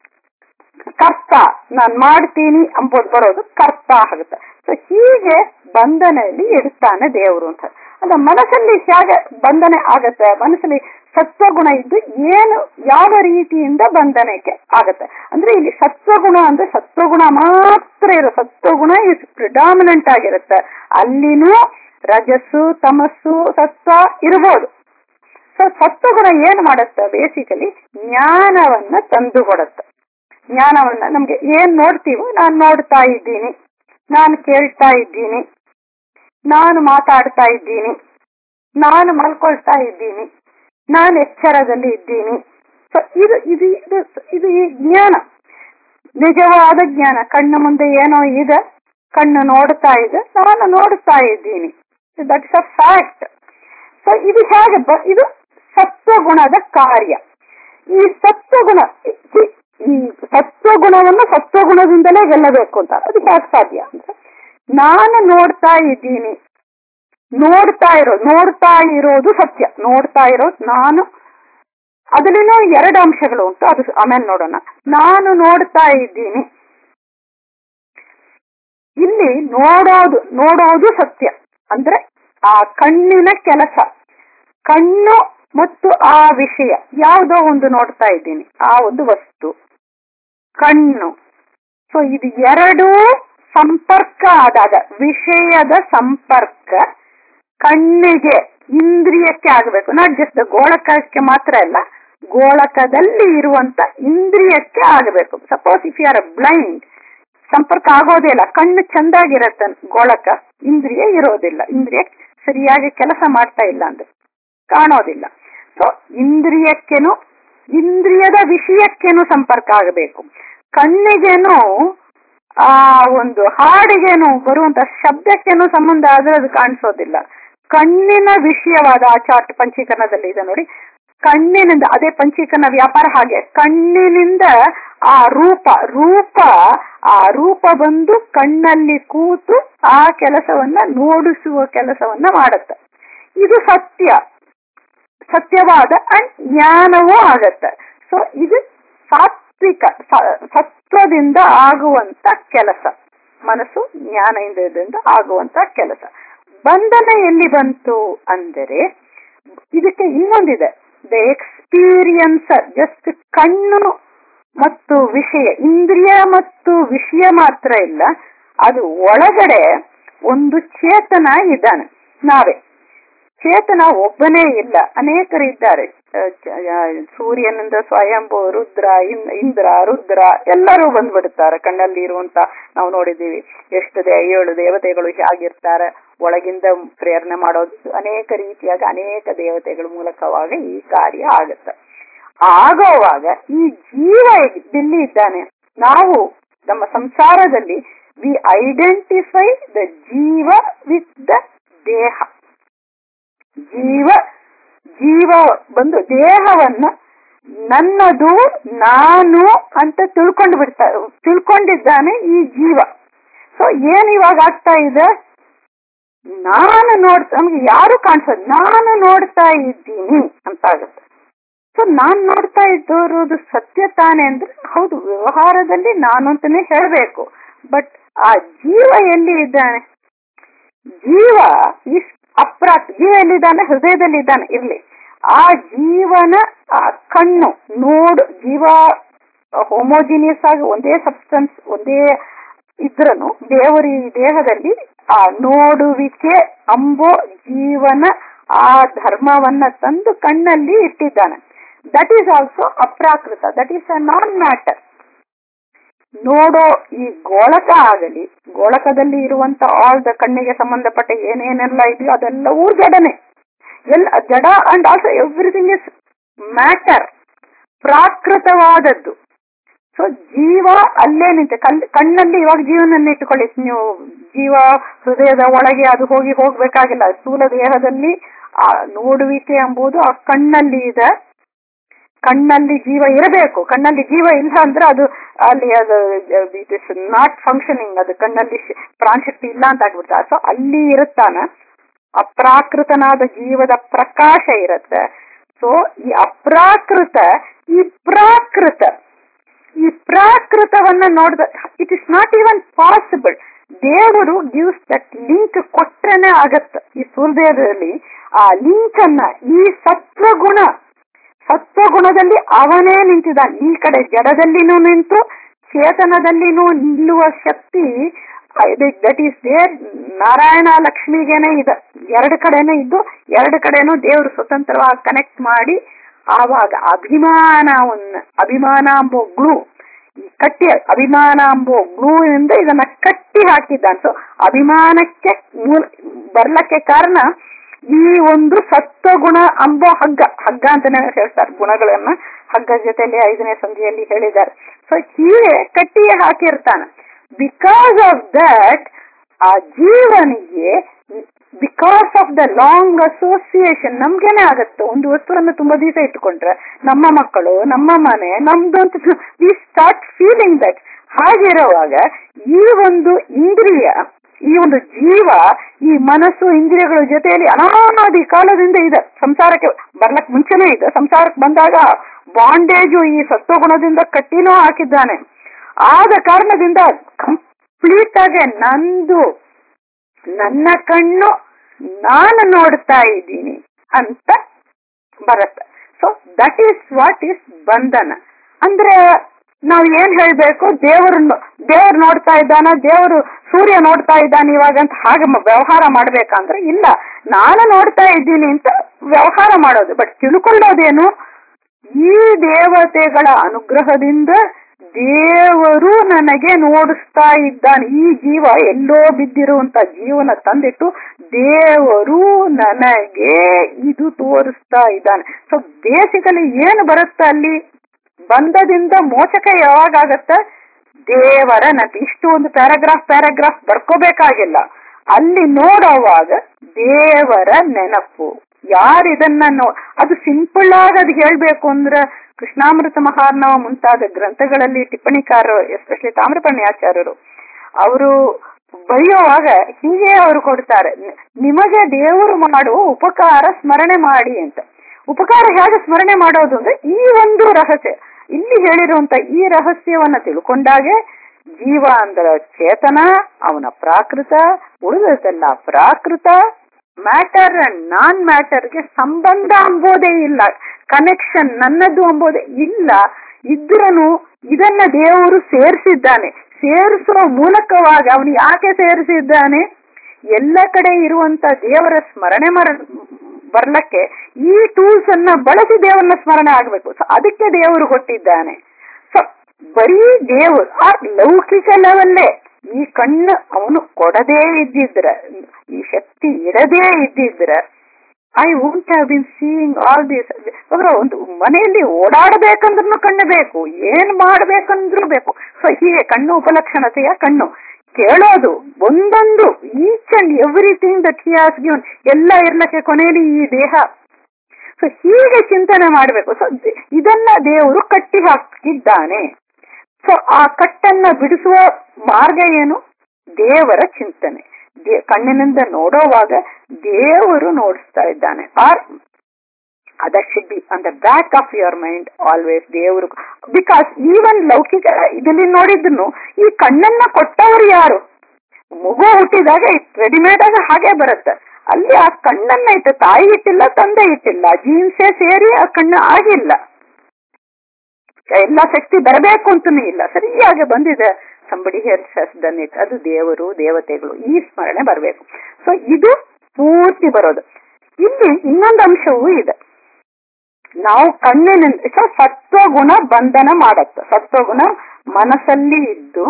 ಕರ್ತ ನಾನ್ ಮಾಡ್ತೀನಿ ಅಂಬೋದು ಬರೋದು ಕರ್ತ ಆಗುತ್ತೆ ಸೊ ಹೀಗೆ ಬಂಧನೆಯಲ್ಲಿ ಇಡ್ತಾನೆ ದೇವರು ಅಂತ ಅಲ್ಲ ಮನಸ್ಸಲ್ಲಿ ಹೇಗೆ ಬಂಧನೆ ಆಗತ್ತೆ ಮನಸ್ಸಲ್ಲಿ ಸತ್ವಗುಣ ಇದ್ದು ಏನು ಯಾವ ರೀತಿಯಿಂದ ಬಂಧನಕ್ಕೆ ಆಗತ್ತೆ ಅಂದ್ರೆ ಇಲ್ಲಿ ಸತ್ವಗುಣ ಅಂದ್ರೆ ಸತ್ವಗುಣ ಮಾತ್ರ ಇರೋ ಸತ್ವಗುಣ ಇಸ್ ಪ್ರಿಡಾಮಿನೆಂಟ್ ಆಗಿರುತ್ತೆ ಅಲ್ಲಿನೂ ರಜಸ್ಸು ತಮಸ್ಸು ಸತ್ವ ಇರ್ಬೋದು ಸೊ ಸತ್ವಗುಣ ಏನ್ ಮಾಡುತ್ತೆ ಬೇಸಿಕಲಿ ಜ್ಞಾನವನ್ನ ತಂದು ಕೊಡುತ್ತೆ ಜ್ಞಾನವನ್ನ ನಮ್ಗೆ ಏನ್ ನೋಡ್ತೀವೋ ನಾನು ನೋಡ್ತಾ ಇದ್ದೀನಿ ನಾನು ಕೇಳ್ತಾ ಇದ್ದೀನಿ ನಾನು ಮಾತಾಡ್ತಾ ಇದ್ದೀನಿ ನಾನು ಮಲ್ಕೊಳ್ತಾ ಇದ್ದೀನಿ ನಾನು ಎಚ್ಚರದಲ್ಲಿ ಇದ್ದೀನಿ ಸೊ ಇದು ಇದು ಇದು ಇದು ಈ ಜ್ಞಾನ ನಿಜವಾದ ಜ್ಞಾನ ಕಣ್ಣು ಮುಂದೆ ಏನೋ ಇದೆ ಕಣ್ಣು ನೋಡ್ತಾ ಇದೆ ನಾನು ನೋಡ್ತಾ ಇದ್ದೀನಿ ದಟ್ಸ್ ಅ ಫ್ಯಾಕ್ಟ್ ಸೊ ಇದು ಹೇಗೆ ಇದು ಸತ್ವಗುಣದ ಕಾರ್ಯ ಈ ಸತ್ವಗುಣ ಈ ಸತ್ವಗುಣವನ್ನು ಸತ್ವಗುಣದಿಂದಲೇ ಗೆಲ್ಲಬೇಕು ಅಂತ ಅದು ಹೇಗೆ ಸಾಧ್ಯ ಅಂದ್ರೆ ನಾನು ನೋಡ್ತಾ ಇದ್ದೀನಿ ನೋಡ್ತಾ ಇರೋದು ನೋಡ್ತಾ ಇರೋದು ಸತ್ಯ ನೋಡ್ತಾ ಇರೋದು ನಾನು ಅದರಲ್ಲಿನೂ ಎರಡು ಅಂಶಗಳು ಉಂಟು ಅದು ಆಮೇಲೆ ನೋಡೋಣ ನಾನು ನೋಡ್ತಾ ಇದ್ದೀನಿ ಇಲ್ಲಿ ನೋಡೋದು ನೋಡೋದು ಸತ್ಯ ಅಂದ್ರೆ ಆ ಕಣ್ಣಿನ ಕೆಲಸ ಕಣ್ಣು ಮತ್ತು ಆ ವಿಷಯ ಯಾವುದೋ ಒಂದು ನೋಡ್ತಾ ಇದ್ದೀನಿ ಆ ಒಂದು ವಸ್ತು ಕಣ್ಣು ಸೊ ಇದು ಎರಡೂ ಸಂಪರ್ಕ ಆದಾಗ ವಿಷಯದ ಸಂಪರ್ಕ ಕಣ್ಣಿಗೆ ಇಂದ್ರಿಯಕ್ಕೆ ಆಗಬೇಕು ನಾಟ್ ಜಸ್ಟ್ ಗೋಳಕಕ್ಕೆ ಮಾತ್ರ ಅಲ್ಲ ಗೋಳಕದಲ್ಲಿ ಇರುವಂತ ಇಂದ್ರಿಯಕ್ಕೆ ಆಗಬೇಕು suppose if you are blind ಸಂಪರ್ಕ ಆಗೋದೇ ಇಲ್ಲ ಕಣ್ಣು ಚಂದಾಗಿರತ್ತೆ ಗೋಳಕ ಇಂದ್ರಿಯ ಇರೋದಿಲ್ಲ ಇಂದ್ರಿಯ ಸರಿಯಾಗಿ ಕೆಲಸ ಮಾಡ್ತಾ ಇಲ್ಲ ಅಂದ್ರೆ ಕಾಣೋದಿಲ್ಲ ಸೊ ಇಂದ್ರಿಯಕ್ಕೇನು ಇಂದ್ರಿಯದ ವಿಷಯಕ್ಕೇನು ಸಂಪರ್ಕ ಆಗಬೇಕು ಕಣ್ಣಿಗೇನು ಆ ಒಂದು ಹಾಡಿಗೇನು ಬರುವಂತ ಶಬ್ದಕ್ಕೇನು ಸಂಬಂಧ ಆದ್ರೆ ಅದು ಕಾಣಿಸೋದಿಲ್ಲ ಕಣ್ಣಿನ ವಿಷಯವಾದ ಆ ಚಾರ್ಟ್ ಪಂಚೀಕರಣದಲ್ಲಿ ಇದೆ ನೋಡಿ ಕಣ್ಣಿನಿಂದ ಅದೇ ಪಂಚೀಕರಣ ವ್ಯಾಪಾರ ಹಾಗೆ ಕಣ್ಣಿನಿಂದ ಆ ರೂಪ ರೂಪ ಆ ರೂಪ ಬಂದು ಕಣ್ಣಲ್ಲಿ ಕೂತು ಆ ಕೆಲಸವನ್ನ ನೋಡಿಸುವ ಕೆಲಸವನ್ನ ಮಾಡುತ್ತೆ ಇದು ಸತ್ಯ ಸತ್ಯವಾದ ಅಂಡ್ ಜ್ಞಾನವೂ ಆಗತ್ತೆ ಸೊ ಇದು ಸಾತ್ವಿಕ ಸತ್ವದಿಂದ ಆಗುವಂತ ಕೆಲಸ ಮನಸ್ಸು ಜ್ಞಾನ ಇಂದ್ರಿಯದಿಂದ ಆಗುವಂತ ಕೆಲಸ ಬಂಧನ ಎಲ್ಲಿ ಬಂತು ಅಂದರೆ ಇದಕ್ಕೆ ಇನ್ನೊಂದಿದೆ ದ ಎಕ್ಸ್ಪೀರಿಯನ್ಸರ್ ಜಸ್ಟ್ ಕಣ್ಣು ಮತ್ತು ವಿಷಯ ಇಂದ್ರಿಯ ಮತ್ತು ವಿಷಯ ಮಾತ್ರ ಇಲ್ಲ ಅದು ಒಳಗಡೆ ಒಂದು ಚೇತನ ಇದ್ದಾನೆ ನಾವೇ ಚೇತನ ಒಬ್ಬನೇ ಇಲ್ಲ ಅನೇಕರಿದ್ದಾರೆ ಸೂರ್ಯನಿಂದ ಸ್ವಯಂಭು ರುದ್ರ ಇಂದ್ರ ರುದ್ರ ಎಲ್ಲರೂ ಬಂದ್ಬಿಡುತ್ತಾರೆ ಕಣ್ಣಲ್ಲಿ ಇರುವಂತ ನಾವು ನೋಡಿದ್ದೀವಿ ಎಷ್ಟು ದೇ ಏಳು ದೇವತೆಗಳು ಹೇಗಿರ್ತಾರೆ ಒಳಗಿಂದ ಪ್ರೇರಣೆ ಮಾಡೋದು ಅನೇಕ ರೀತಿಯಾಗಿ ಅನೇಕ ದೇವತೆಗಳ ಮೂಲಕವಾಗಿ ಈ ಕಾರ್ಯ ಆಗುತ್ತೆ ಆಗೋವಾಗ ಈ ಜೀವ ಇಲ್ಲಿ ಇದ್ದಾನೆ ನಾವು ನಮ್ಮ ಸಂಸಾರದಲ್ಲಿ ವಿ ಐಡೆಂಟಿಫೈ ದ ಜೀವ ವಿತ್ ದ ದೇಹ ಜೀವ ಜೀವ ಬಂದು ದೇಹವನ್ನ ನನ್ನದು ನಾನು ಅಂತ ತಿಳ್ಕೊಂಡು ಬಿಡ್ತಾ ತಿಳ್ಕೊಂಡಿದ್ದಾನೆ ಈ ಜೀವ ಸೊ ಏನ್ ಇವಾಗ ಆಗ್ತಾ ಇದೆ ನಾನು ನೋಡ್ತಾ ನಮ್ಗೆ ಯಾರು ಕಾಣಿಸೋದು ನಾನು ನೋಡ್ತಾ ಇದ್ದೀನಿ ಅಂತ ಆಗುತ್ತೆ ಸೊ ನಾನ್ ನೋಡ್ತಾ ಇದ್ದೋರುದು ಸತ್ಯ ತಾನೆ ಅಂದ್ರೆ ಹೌದು ವ್ಯವಹಾರದಲ್ಲಿ ನಾನು ಅಂತಾನೆ ಹೇಳ್ಬೇಕು ಬಟ್ ಆ ಜೀವ ಎಲ್ಲಿ ಇದ್ದಾನೆ ಜೀವ ಇಸ್ ಅಪ್ರಾತ್ ಜೀವ ಎಲ್ಲಿದ್ದಾನೆ ಹೃದಯದಲ್ಲಿ ಇದ್ದಾನೆ ಇರ್ಲಿ ಆ ಜೀವನ ಆ ಕಣ್ಣು ನೋಡು ಜೀವ ಹೋಮೋಜಿನಿಯಸ್ ಆಗಿ ಒಂದೇ ಸಬ್ಸ್ಟೆನ್ಸ್ ಒಂದೇ ಇದ್ರನು ದೇವರ ಈ ದೇಹದಲ್ಲಿ ಆ ನೋಡುವಿಕೆ ಅಂಬೋ ಜೀವನ ಆ ಧರ್ಮವನ್ನ ತಂದು ಕಣ್ಣಲ್ಲಿ ಇಟ್ಟಿದ್ದಾನೆ ದಟ್ ಈಸ್ ಆಲ್ಸೋ ಅಪ್ರಾಕೃತ that is a non matter ನೋಡೋ ಈ ಗೋಳಕ ಆಗಲಿ ಗೋಳಕದಲ್ಲಿ ಇರುವಂತ ಆಲ್ ದ ಕಣ್ಣಿಗೆ ಸಂಬಂಧಪಟ್ಟ ಏನೇನೆಲ್ಲ ಇದೆಯೋ ಅದೆಲ್ಲವೂ ಜಡನೆ ಎಲ್ಲ ಜಡ and also everything is matter ಪ್ರಾಕೃತವಾದದ್ದು ಸೊ ಜೀವ ಅಲ್ಲೇ ನಿಂತೆ ಕಣ್ಣಲ್ಲಿ ಇವಾಗ ಜೀವನನ್ನ ಇಟ್ಟುಕೊಳ್ಳಿ ನೀವು ಜೀವ ಹೃದಯದ ಒಳಗೆ ಅದು ಹೋಗಿ ಹೋಗ್ಬೇಕಾಗಿಲ್ಲ ಸ್ಥೂಲ ದೇಹದಲ್ಲಿ ಆ ನೋಡುವಿಕೆ ಎಂಬುದು ಆ ಕಣ್ಣಲ್ಲಿ ಇದೆ ಕಣ್ಣಲ್ಲಿ ಜೀವ ಇರಬೇಕು ಕಣ್ಣಲ್ಲಿ ಜೀವ ಇಲ್ಲ ಅಂದ್ರೆ ಅದು ಅಲ್ಲಿ ಅದು ಇಟ್ ಇಸ್ ನಾಟ್ ಫಂಕ್ಷನಿಂಗ್ ಅದು ಕಣ್ಣಲ್ಲಿ ಪ್ರಾಣಶಕ್ತಿ ಇಲ್ಲ ಅಂತ ಆಗ್ಬಿಡ್ತಾರೆ ಸೊ ಅಲ್ಲಿ ಇರುತ್ತಾನ ಅಪ್ರಾಕೃತನಾದ ಜೀವದ ಪ್ರಕಾಶ ಇರುತ್ತೆ ಸೊ ಈ ಅಪ್ರಾಕೃತ ಈ ಪ್ರಾಕೃತ ಈ ಪ್ರಾಕೃತವನ್ನ ನೋಡಿದ it is not even possible ದೇವರು ಗಿವ್ಸ್ ದಟ್ ಲಿಂಕ್ ಕೊಟ್ರೇನೆ ಆಗತ್ತ ಈ ಸೂರ್ಯದೇವರಲ್ಲಿ ಆ ಲಿಂಕ್ ಅನ್ನ ಈ ಸತ್ವಗುಣ ಸತ್ವಗುಣದಲ್ಲಿ ಅವನೇ ನಿಂತಿದ್ದಾನೆ ಈ ಕಡೆ ಜಡದಲ್ಲಿನೂ ನಿಂತು ಚೇತನದಲ್ಲಿನೂ ನಿಲ್ಲುವ ಶಕ್ತಿ ದಟ್ ಈಸ್ ದೇರ್ ನಾರಾಯಣ ಲಕ್ಷ್ಮಿಗೇನೆ ಇದೆ ಎರಡು ಕಡೆನೂ ಇದ್ದು ಎರಡು ಕಡೆನೂ ದೇವರು ಸ್ವತಂತ್ರವಾಗಿ ಕನೆಕ್ಟ್ ಮಾಡಿ ಆವಾಗ ಅಭಿಮಾನವನ್ನ ಅಭಿಮಾನ ಅಂಬೋ ಗ್ಲೂ ಈ ಕಟ್ಟಿ ಅಭಿಮಾನ ಅಂಬೋ ಗ್ಲೂವಿನಿಂದ ಇದನ್ನ ಕಟ್ಟಿ ಹಾಕಿದ್ದಾನೆ ಸೊ ಅಭಿಮಾನಕ್ಕೆ ಮೂಲ ಬರ್ಲಕ್ಕೆ ಕಾರಣ ಈ ಒಂದು ಸತ್ವಗುಣ ಅಂಬೋ ಹಗ್ಗ ಹಗ್ಗ ಅಂತಾನೆ ಹೇಳ್ತಾರೆ ಗುಣಗಳನ್ನ ಹಗ್ಗ ಜೊತೆಯಲ್ಲಿ ಐದನೇ ಸಂಧಿಯಲ್ಲಿ ಹೇಳಿದ್ದಾರೆ ಸೊ ಹೀಗೆ ಕಟ್ಟಿಯೇ ಹಾಕಿರ್ತಾನೆ ಬಿಕಾಸ್ ಆಫ್ ದಟ್ ಆ ಜೀವನಿಗೆ because of the long association ನಮ್ಗೇನೆ ಆಗತ್ತೆ ಒಂದು ವಸ್ತುವನ್ನು ತುಂಬಾ ದಿವಸ ಇಟ್ಕೊಂಡ್ರೆ ನಮ್ಮ ಮಕ್ಕಳು ನಮ್ಮ ಮನೆ ನಮ್ದು ಅಂತ ವಿ ಸ್ಟಾರ್ಟ್ ಫೀಲಿಂಗ್ ದಟ್ ಹಾಗಿರುವಾಗ ಈ ಒಂದು ಇಂದ್ರಿಯ ಈ ಒಂದು ಜೀವ ಈ ಮನಸ್ಸು ಇಂದ್ರಿಯಗಳ ಜೊತೆಯಲ್ಲಿ ಅನಾದಿ ಕಾಲದಿಂದ ಇದೆ ಸಂಸಾರಕ್ಕೆ ಬರ್ಲಕ್ ಮುಂಚೆನೇ ಇದೆ ಸಂಸಾರಕ್ಕೆ ಬಂದಾಗ ಬಾಂಡೇಜು ಈ ಸತ್ವಗುಣದಿಂದ ಕಟ್ಟಿನೂ ಹಾಕಿದ್ದಾನೆ ಆದ ಕಾರಣದಿಂದ ಕಂಪ್ಲೀಟ್ ಆಗಿ ನಂದು ನನ್ನ ಕಣ್ಣು ನಾನು ನೋಡ್ತಾ ಇದ್ದೀನಿ ಅಂತ ಬರುತ್ತೆ so that is what is ಬಂಧನ ಅಂದ್ರೆ ನಾವ್ ಏನ್ ಹೇಳ್ಬೇಕು ದೇವರು ದೇವ್ರು ನೋಡ್ತಾ ಇದ್ದಾನ ದೇವರು ಸೂರ್ಯ ನೋಡ್ತಾ ಇದ್ದಾನೆ ಇವಾಗ ಅಂತ ಹಾಗೆ ಮ- ವ್ಯವಹಾರ ಮಾಡ್ಬೇಕಂದ್ರೆ ಇಲ್ಲ ನಾನು ನೋಡ್ತಾ ಇದ್ದೀನಿ ಅಂತ ವ್ಯವಹಾರ ಮಾಡೋದು ಬಟ್ ತಿಳ್ಕೊಳ್ಳೋದೇನು ಈ ದೇವತೆಗಳ ಅನುಗ್ರಹದಿಂದ ದೇವರು ನನಗೆ ನೋಡಿಸ್ತಾ ಇದ್ದಾನೆ ಈ ಜೀವ ಎಲ್ಲೋ ಬಿದ್ದಿರುವಂತ ಜೀವನ ತಂದಿಟ್ಟು ದೇವರು ನನಗೆ ಇದು ತೋರಿಸ್ತಾ ಇದ್ದಾನೆ ಸೊ ಬೇಸಿಕಲಿ ಏನು ಬರುತ್ತೆ ಅಲ್ಲಿ ಬಂಧದಿಂದ ಮೋಚಕ ಯಾವಾಗ ಆಗತ್ತೆ ದೇವರ ನಟಿ ಇಷ್ಟು ಒಂದು ಪ್ಯಾರಾಗ್ರಾಫ್ ಪ್ಯಾರಾಗ್ರಾಫ್ ಬರ್ಕೋಬೇಕಾಗಿಲ್ಲ ಅಲ್ಲಿ ನೋಡೋವಾಗ ದೇವರ ನೆನಪು ಯಾರು ಇದನ್ನ ನೋ ಅದು ಸಿಂಪಲ್ ಆಗಿ ಅದು ಹೇಳ್ಬೇಕು ಅಂದ್ರೆ ಕೃಷ್ಣಾಮೃತ ಮಹಾರ್ಣವ ಮುಂತಾದ ಗ್ರಂಥಗಳಲ್ಲಿ ಟಿಪ್ಪಣಿಕಾರರು ಎಸ್ಪೆಷಲಿ ತಾಮ್ರಪರ್ಣಿ ಆಚಾರ್ಯರು ಅವರು ಬರೆಯುವಾಗ ಹೀಗೆ ಅವರು ಕೊಡ್ತಾರೆ ನಿ- ನಿಮಗೆ ದೇವರು ಮಾಡುವ ಉಪಕಾರ ಸ್ಮರಣೆ ಮಾಡಿ ಅಂತ ಉಪಕಾರ ಹೇಗೆ ಸ್ಮರಣೆ ಮಾಡೋದು ಅಂದ್ರೆ ಈ ಒಂದು ರಹಸ್ಯ ಇಲ್ಲಿ ಹೇಳಿರುವಂತ ಈ ರಹಸ್ಯವನ್ನ ತಿಳ್ಕೊಂಡಾಗೆ ಜೀವ ಅಂದ್ರೆ ಚೇತನ ಅವನ ಪ್ರಾಕೃತ ಉಳಿದದೆಲ್ಲ ಪ್ರಾಕೃತ ಮ್ಯಾಟರ್ ಅಂಡ್ ನಾನ್ ಮ್ಯಾಟರ್ಗೆ ಸಂಬಂಧ ಅಂಬೋದೇ ಇಲ್ಲ ಕನೆಕ್ಷನ್ ನನ್ನದು ಅಂಬೋದೇ ಇಲ್ಲ ಇದ್ರನು ಇದನ್ನ ದೇವರು ಸೇರಿಸಿದ್ದಾನೆ ಸೇರಿಸುವ ಮೂಲಕವಾಗಿ ಅವನು ಯಾಕೆ ಸೇರಿಸಿದ್ದಾನೆ ಎಲ್ಲ ಕಡೆ ಇರುವಂತ ದೇವರ ಸ್ಮರಣೆ ಮರ ಬರ್ಲಕ್ಕೆ ಈ ಟೂಲ್ಸ್ ಅನ್ನ ಬಳಸಿ ದೇವರನ್ನ ಸ್ಮರಣೆ ಆಗ್ಬೇಕು ಸೊ ಅದಕ್ಕೆ ದೇವರು ಕೊಟ್ಟಿದ್ದಾನೆ ಸೊ ಬರೀ ದೇವರು ಆ ಲೌಕಿಕ ಲೆವೆಲ್ಲೇ ಈ ಕಣ್ಣು ಅವನು ಕೊಡದೇ ಇದ್ದಿದ್ರೆ ಈ ಶಕ್ತಿ ಇಡದೇ ಇದ್ದಿದ್ರೆ I won't have been seeing all this ಅವರ ಒಂದು ಮನೆಯಲ್ಲಿ ಓಡಾಡಬೇಕಂದ್ರೂ ಕಣ್ಣು ಬೇಕು ಏನ್ ಮಾಡ್ಬೇಕಂದ್ರೂ ಬೇಕು ಸೊ ಹೀಗೆ ಕಣ್ಣು ಉಪಲಕ್ಷಣತೆಯ ಕಣ್ಣು ಕೇಳೋದು ಒಂದೊಂದು each and everything that he has given ಎಲ್ಲ ಇರ್ಲಕ್ಕೆ ಕೊನೆಯಲ್ಲಿ ಈ ದೇಹ ಸೊ ಹೀಗೆ ಚಿಂತನೆ ಮಾಡಬೇಕು ಸೊ ಇದನ್ನ ದೇವರು ಕಟ್ಟಿ ಹಾಕಿದ್ದಾನೆ ಸೊ ಆ ಕಟ್ಟನ್ನ ಬಿಡಿಸುವ ಮಾರ್ಗ ಏನು ದೇವರ ಚಿಂತನೆ ದೇ- ಕಣ್ಣಿನಿಂದ ನೋಡೋವಾಗ ದೇವರು ನೋಡಿಸ್ತಾ ಇದ್ದಾನೆ or rather should be on the back of your mind always ದೇವರು ಬಿಕಾಸ್ ಈವನ್ ಲೌಕಿಕ ಇದರಲ್ಲಿ ನೋಡಿದ್ರು ಈ ಕಣ್ಣನ್ನ ಕೊಟ್ಟವರು ಯಾರು ಮಗು ಹುಟ್ಟಿದಾಗ ರೆಡಿಮೇಡ್ ಆಗ ಹಾಗೆ ಬರುತ್ತೆ ಅಲ್ಲಿ ಆ ಕಣ್ಣನ್ನ ಇಟ್ಟು ತಾಯಿ ಇಟ್ಟಿಲ್ಲ ತಂದೆ ಇಟ್ಟಿಲ್ಲ ಜೀನ್ಸೇ ಸೇರಿ ಆ ಕಣ್ಣು ಆಗಿಲ್ಲ ಎಲ್ಲ ಶಕ್ತಿ ಬರಬೇಕು ಅಂತನೂ ಇಲ್ಲ ಸರಿಯಾಗಿ ಬಂದಿದೆ ಸಂಬಡಿ ಹೆಲ್ಸ್ ಡನ್ ಇಟ್ ಅದು ದೇವರು ದೇವತೆಗಳು ಈ ಸ್ಮರಣೆ ಬರಬೇಕು ಸೊ ಇದು ಪೂರ್ತಿ ಬರೋದು ಇಲ್ಲಿ ಇನ್ನೊಂದು ಅಂಶವೂ ಇದೆ ನಾವು ಕಣ್ಣಿನಿಂದ ಸೊ ಸತ್ವಗುಣ ಬಂಧನ ಮಾಡತ್ತೆ ಸತ್ವಗುಣ ಮನಸ್ಸಲ್ಲಿ ಇದ್ದು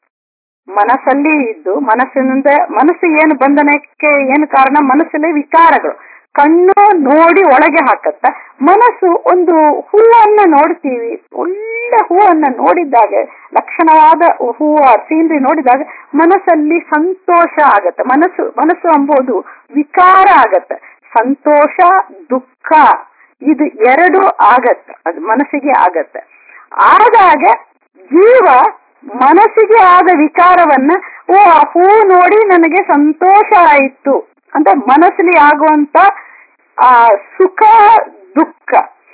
ಮನಸ್ಸಲ್ಲಿ ಇದ್ದು ಮನಸ್ಸಿನಿಂದ ಮನಸ್ಸು ಏನು ಬಂಧನಕ್ಕೆ ಏನು ಕಾರಣ ಮನಸ್ಸಲ್ಲಿ ವಿಕಾರಗಳು ಕಣ್ಣು ನೋಡಿ ಒಳಗೆ ಹಾಕತ್ತ ಮನಸ್ಸು ಒಂದು ಹೂವನ್ನ ನೋಡ್ತೀವಿ ಒಳ್ಳೆ ಹೂವನ್ನ ನೋಡಿದಾಗ ಲಕ್ಷಣವಾದ ಹೂವು ಸೀನರಿ ನೋಡಿದಾಗ ಮನಸ್ಸಲ್ಲಿ ಸಂತೋಷ ಆಗತ್ತೆ ಮನಸ್ಸು ಮನಸ್ಸು ಎಂಬುದು ವಿಕಾರ ಆಗತ್ತೆ ಸಂತೋಷ ದುಃಖ ಇದು ಎರಡು ಆಗತ್ತೆ ಅದು ಮನಸ್ಸಿಗೆ ಆಗತ್ತೆ ಆದಾಗ ಜೀವ ಮನಸ್ಸಿಗೆ ಆದ ವಿಕಾರವನ್ನ ಓ ಆ ಹೂ ನೋಡಿ ನನಗೆ ಸಂತೋಷ ಆಯಿತು ಅಂತ ಮನಸ್ಸಲ್ಲಿ ಆಗುವಂತ ಆ ಸುಖ ದುಃಖ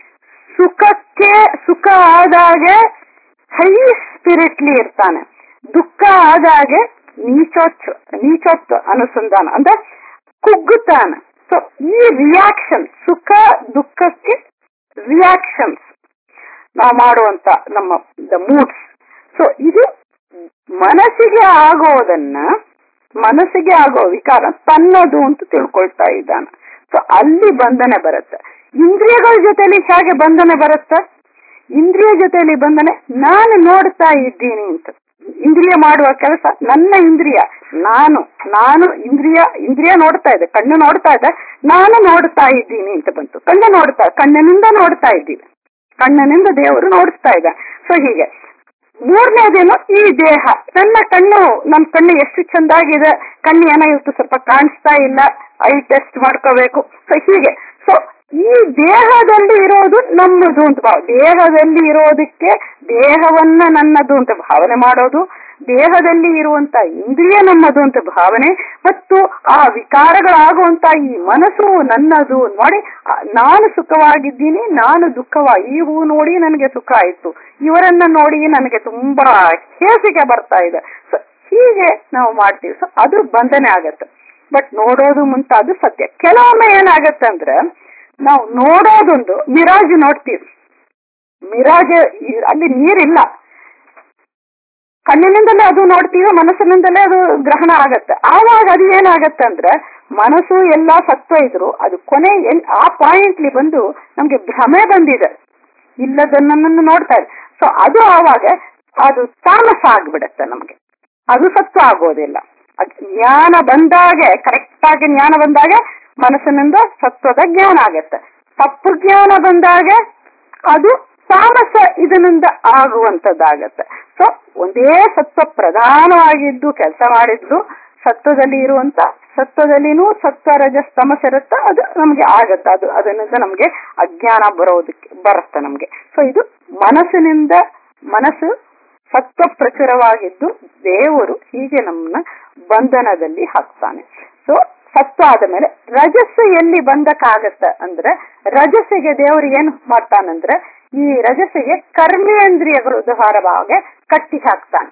ಸುಖಕ್ಕೆ ಸುಖ ಆದಾಗೆ ಹೈ ಸ್ಪಿರಿಟ್ಲಿ ಇರ್ತಾನೆ ದುಃಖ ಆದಾಗೆ ನೀಚೋಚ್ಚ ನೀಚೋತ್ ಅನುಸಂಧಾನ ಅಂದ್ರೆ ಕುಗ್ಗುತ್ತಾನೆ ಸೊ ಈ ರಿಯಾಕ್ಷನ್ ಸುಖ ದುಃಖಕ್ಕೆ ರಿಯಾಕ್ಷನ್ಸ್ ನಾವು ಮಾಡುವಂತ ನಮ್ಮ ದ ಮೂಡ್ಸ್ ಸೊ ಇದು ಮನಸ್ಸಿಗೆ ಆಗೋದನ್ನ ಮನಸ್ಸಿಗೆ ಆಗೋ ವಿಕಾರ ತನ್ನದು ಅಂತ ತಿಳ್ಕೊಳ್ತಾ ಇದ್ದಾನೆ ಸೊ ಅಲ್ಲಿ ಬಂಧನೆ ಬರುತ್ತೆ ಇಂದ್ರಿಯಗಳ ಜೊತೆಲಿ ಹೇಗೆ ಬಂಧನೆ ಬರುತ್ತೆ ಇಂದ್ರಿಯ ಜೊತೆಲಿ ಬಂಧನೆ ನಾನು ನೋಡ್ತಾ ಇದ್ದೀನಿ ಅಂತ ಇಂದ್ರಿಯ ಮಾಡುವ ಕೆಲಸ ನನ್ನ ಇಂದ್ರಿಯ ನಾನು ನಾನು ಇಂದ್ರಿಯ ಇಂದ್ರಿಯ ನೋಡ್ತಾ ಇದೆ ಕಣ್ಣು ನೋಡ್ತಾ ಇದೆ ನಾನು ನೋಡ್ತಾ ಇದ್ದೀನಿ ಅಂತ ಬಂತು ಕಣ್ಣು ನೋಡ್ತಾ ಕಣ್ಣಿನಿಂದ ನೋಡ್ತಾ ಇದ್ದೀವಿ ಕಣ್ಣಿನಿಂದ ದೇವರು ನೋಡಿಸ್ತಾ ಇದ್ದ ಸೊ ಹೀಗೆ ಮೂರನೇದೇನು ಈ ದೇಹ ನನ್ನ ಕಣ್ಣು ನನ್ನ ಕಣ್ಣು ಎಷ್ಟು ಚಂದಾಗಿದೆ ಕಣ್ಣು ಏನೋ ಇವತ್ತು ಸ್ವಲ್ಪ ಕಾಣಿಸ್ತಾ ಇಲ್ಲ ಐ ಟೆಸ್ಟ್ ಮಾಡ್ಕೋಬೇಕು ಸೊ ಹೀಗೆ ಸೊ ಈ ದೇಹದಲ್ಲಿ ಇರೋದು ನಮ್ಮದು ಅಂತ ಭಾವ ದೇಹದಲ್ಲಿ ಇರೋದಕ್ಕೆ ದೇಹವನ್ನ ನನ್ನದು ಅಂತ ಭಾವನೆ ಮಾಡೋದು ದೇಹದಲ್ಲಿ ಇರುವಂತ ಇಂದ್ರಿಯ ನಮ್ಮದು ಅಂತ ಭಾವನೆ ಮತ್ತು ಆ ವಿಕಾರಗಳಾಗುವಂತ ಈ ಮನಸ್ಸು ನನ್ನದು ನೋಡಿ ಆ, ನಾನು ಸುಖವಾಗಿದ್ದೀನಿ ನಾನು ಸುಖವ ಈ ಹೂ ನೋಡಿ ನನಗೆ ಸುಖ ಆಯ್ತು ಇವರನ್ನ ನೋಡಿ ನನಗೆ ತುಂಬಾ ಹೇಸಿಗೆ ಬರ್ತಾ ಇದೆ ಸೊ ಹೀಗೆ ನಾವು ಮಾಡ್ತೀವಿ ಸೊ ಅದು ಬಂಧನೆ ಆಗತ್ತೆ ಬಟ್ ನೋಡೋದು ಮುಂತಾದು ಸತ್ಯ ಕೆಲವೊಮ್ಮೆ ಏನಾಗತ್ತೆ ಅಂದ್ರೆ ನಾವು ನೋಡೋದೊಂದು ಮಿರಾಜ್ ನೋಡ್ತೀವಿ ಮಿರಾಜ್ ಈ- ಅಲ್ಲಿ ನೀರಿಲ್ಲ ಕಣ್ಣಿನಿಂದಲೇ ಅದು ನೋಡ್ತೀವಿ ಮನಸ್ಸಿನಿಂದಲೇ ಅದು ಗ್ರಹಣ ಆಗತ್ತೆ ಆವಾಗ ಅದು ಏನಾಗತ್ತೆ ಅಂದ್ರೆ ಮನಸ್ಸು ಎಲ್ಲ ಸತ್ವ ಇದ್ರು ಅದು ಕೊನೆ ಎಲ್ ಆ ಪಾಯಿಂಟ್ಲಿ ಬಂದು ನಮ್ಗೆ ಭ್ರಮೆ ಬಂದಿದೆ ಇಲ್ಲದನ್ನ ನೋಡ್ತಾ ಇದೆ ಸೊ ಅದು ಆವಾಗ ಅದು ತಾಮಸ ಆಗ್ಬಿಡತ್ತೆ ನಮ್ಗೆ ಅದು ಸತ್ವ ಆಗೋದಿಲ್ಲ ಅದ್ ಜ್ಞಾನ ಬಂದಾಗೆ ಕರೆಕ್ಟ್ ಆಗಿ ಜ್ಞಾನ ಬಂದಾಗ ಮನಸ್ಸಿನಿಂದ ಸತ್ವದ ಜ್ಞಾನ ಆಗತ್ತೆ ತಪ್ಪು ಜ್ಞಾನ ಬಂದಾಗ ಅದು ತಾಮಸ ಇದರಿಂದ ಆಗುವಂತದ್ದಾಗತ್ತೆ ಸೊ ಒಂದೇ ಸತ್ವ ಪ್ರಧಾನವಾಗಿದ್ದು ಕೆಲಸ ಮಾಡಿದ್ರು ಸತ್ವದಲ್ಲಿ ಇರುವಂತ ಸತ್ವದಲ್ಲಿನೂ ಸತ್ವ ರಜಸ್ ತಮಸ್ ಇರುತ್ತೆ ಅದು ನಮ್ಗೆ ಆಗತ್ತೆ ಅದು ಅದರಿಂದ ನಮ್ಗೆ ಅಜ್ಞಾನ ಬರೋದಕ್ಕೆ ಬರುತ್ತೆ ನಮ್ಗೆ ಸೊ ಇದು ಮನಸ್ಸಿನಿಂದ ಮನಸ್ಸು ಸತ್ವ ಪ್ರಚುರವಾಗಿದ್ದು ದೇವರು ಹೀಗೆ ನಮ್ಮನ್ನ ಬಂಧನದಲ್ಲಿ ಹಾಕ್ತಾನೆ ಸೊ ಸತ್ವ ಆದ ಮೇಲೆ ರಜಸ್ಸು ಎಲ್ಲಿ ಬಂಧಕ್ಕಾಗತ್ತ ಅಂದ್ರೆ ರಜಸ್ಸಿಗೆ ದೇವರು ಏನು ಮಾಡ್ತಾನಂದ್ರೆ ಈ ರಜಸ್ಸಿಗೆ ಕರ್ಮೇಂದ್ರಿಯಗಳು ದ್ವಾರವಾಗಿ ಕಟ್ಟಿ ಹಾಕ್ತಾನೆ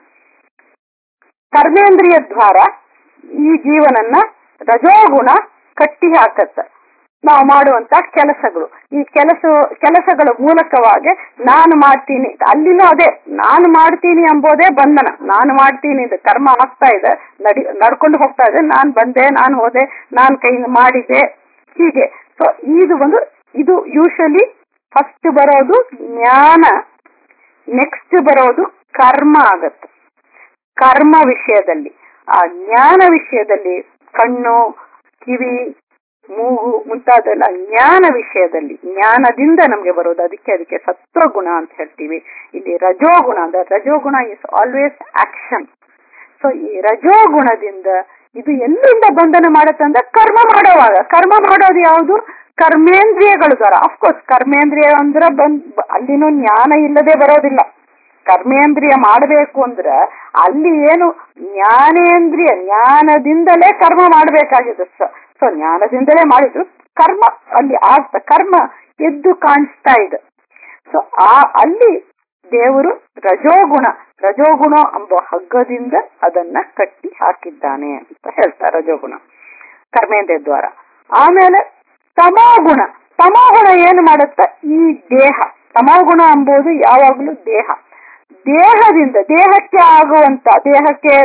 ಕರ್ಮೇಂದ್ರಿಯ ದ್ವಾರ ಈ ಜೀವನನ್ನ ರಜೋಗುಣ ಕಟ್ಟಿ ಹಾಕತ್ತ ನಾವು ಮಾಡುವಂತ ಕೆಲಸಗಳು ಈ ಕೆಲಸ ಕೆಲಸಗಳ ಮೂಲಕವಾಗಿ ನಾನು ಮಾಡ್ತೀನಿ ಅಲ್ಲಿನೂ ಅದೇ ನಾನು ಮಾಡ್ತೀನಿ ಎಂಬುದೇ ಬಂಧನ ನಾನು ಮಾಡ್ತೀನಿ ಇದು ಕರ್ಮ ಆಗ್ತಾ ಇದೆ ನಡಿ ನಡ್ಕೊಂಡು ಹೋಗ್ತಾ ಇದೆ ನಾನು ಬಂದೆ ನಾನು ಹೋದೆ ನಾನು ಕೈ ಮಾಡಿದೆ ಹೀಗೆ ಸೊ ಇದು ಒಂದು ಇದು ಯೂಶಲಿ ಫಸ್ಟ್ ಬರೋದು ಜ್ಞಾನ ನೆಕ್ಸ್ಟ್ ಬರೋದು ಕರ್ಮ ಆಗತ್ತೆ ಕರ್ಮ ವಿಷಯದಲ್ಲಿ ಆ ಜ್ಞಾನ ವಿಷಯದಲ್ಲಿ ಕಣ್ಣು ಕಿವಿ ಮೂಗು ಮುಂತಾದೆಲ್ಲ ಜ್ಞಾನ ವಿಷಯದಲ್ಲಿ ಜ್ಞಾನದಿಂದ ನಮ್ಗೆ ಬರೋದು ಅದಕ್ಕೆ ಅದಕ್ಕೆ ಸತ್ವಗುಣ ಅಂತ ಹೇಳ್ತೀವಿ ಇಲ್ಲಿ ರಜೋಗುಣ ಅಂದ್ರೆ ರಜೋಗುಣ ಇಸ್ ಆಲ್ವೇಸ್ ಆಕ್ಷನ್ ಸೊ ಈ ರಜೋಗುಣದಿಂದ ಇದು ಎಲ್ಲಿಂದ ಬಂಧನ ಮಾಡುತ್ತೆ ಅಂದ್ರೆ ಕರ್ಮ ಮಾಡೋವಾಗ ಕರ್ಮ ಮಾಡೋದು ಯಾವುದು ಕರ್ಮೇಂದ್ರಿಯಗಳು ದ್ವಾರ ಅಫ್ಕೋರ್ಸ್ ಕರ್ಮೇಂದ್ರಿಯ ಅಂದ್ರೆ ಬಂದ್ ಅಲ್ಲಿನೂ ಜ್ಞಾನ ಇಲ್ಲದೆ ಬರೋದಿಲ್ಲ ಕರ್ಮೇಂದ್ರಿಯ ಮಾಡಬೇಕು ಅಂದ್ರೆ ಅಲ್ಲಿ ಏನು ಜ್ಞಾನೇಂದ್ರಿಯ ಜ್ಞಾನದಿಂದಲೇ ಕರ್ಮ ಮಾಡಬೇಕಾಗಿದೆ ಸೊ ಜ್ಞಾನದಿಂದಲೇ ಮಾಡಿದ್ರು ಕರ್ಮ ಅಲ್ಲಿ ಆಗ್ತ ಕರ್ಮ ಎದ್ದು ಕಾಣಿಸ್ತಾ ಇದೆ ಸೊ ಆ ಅಲ್ಲಿ ದೇವರು ರಜೋಗುಣ ರಜೋಗುಣ ಎಂಬ ಹಗ್ಗದಿಂದ ಅದನ್ನ ಕಟ್ಟಿ ಹಾಕಿದ್ದಾನೆ ಅಂತ ಹೇಳ್ತಾರೆ ರಜೋಗುಣ ಕರ್ಮೇಂದ್ರಿಯ ದ್ವಾರ ಆಮೇಲೆ ತಮೋಗುಣ ತಮೋಗುಣ ಏನು ಮಾಡುತ್ತೆ ಈ ದೇಹ ತಮೋಗುಣ ಎಂಬುದು ಯಾವಾಗಲೂ ದೇಹ ದೇಹದಿಂದ ದೇಹಕ್ಕೆ ಆಗುವಂತ ದೇಹಕ್ಕೆ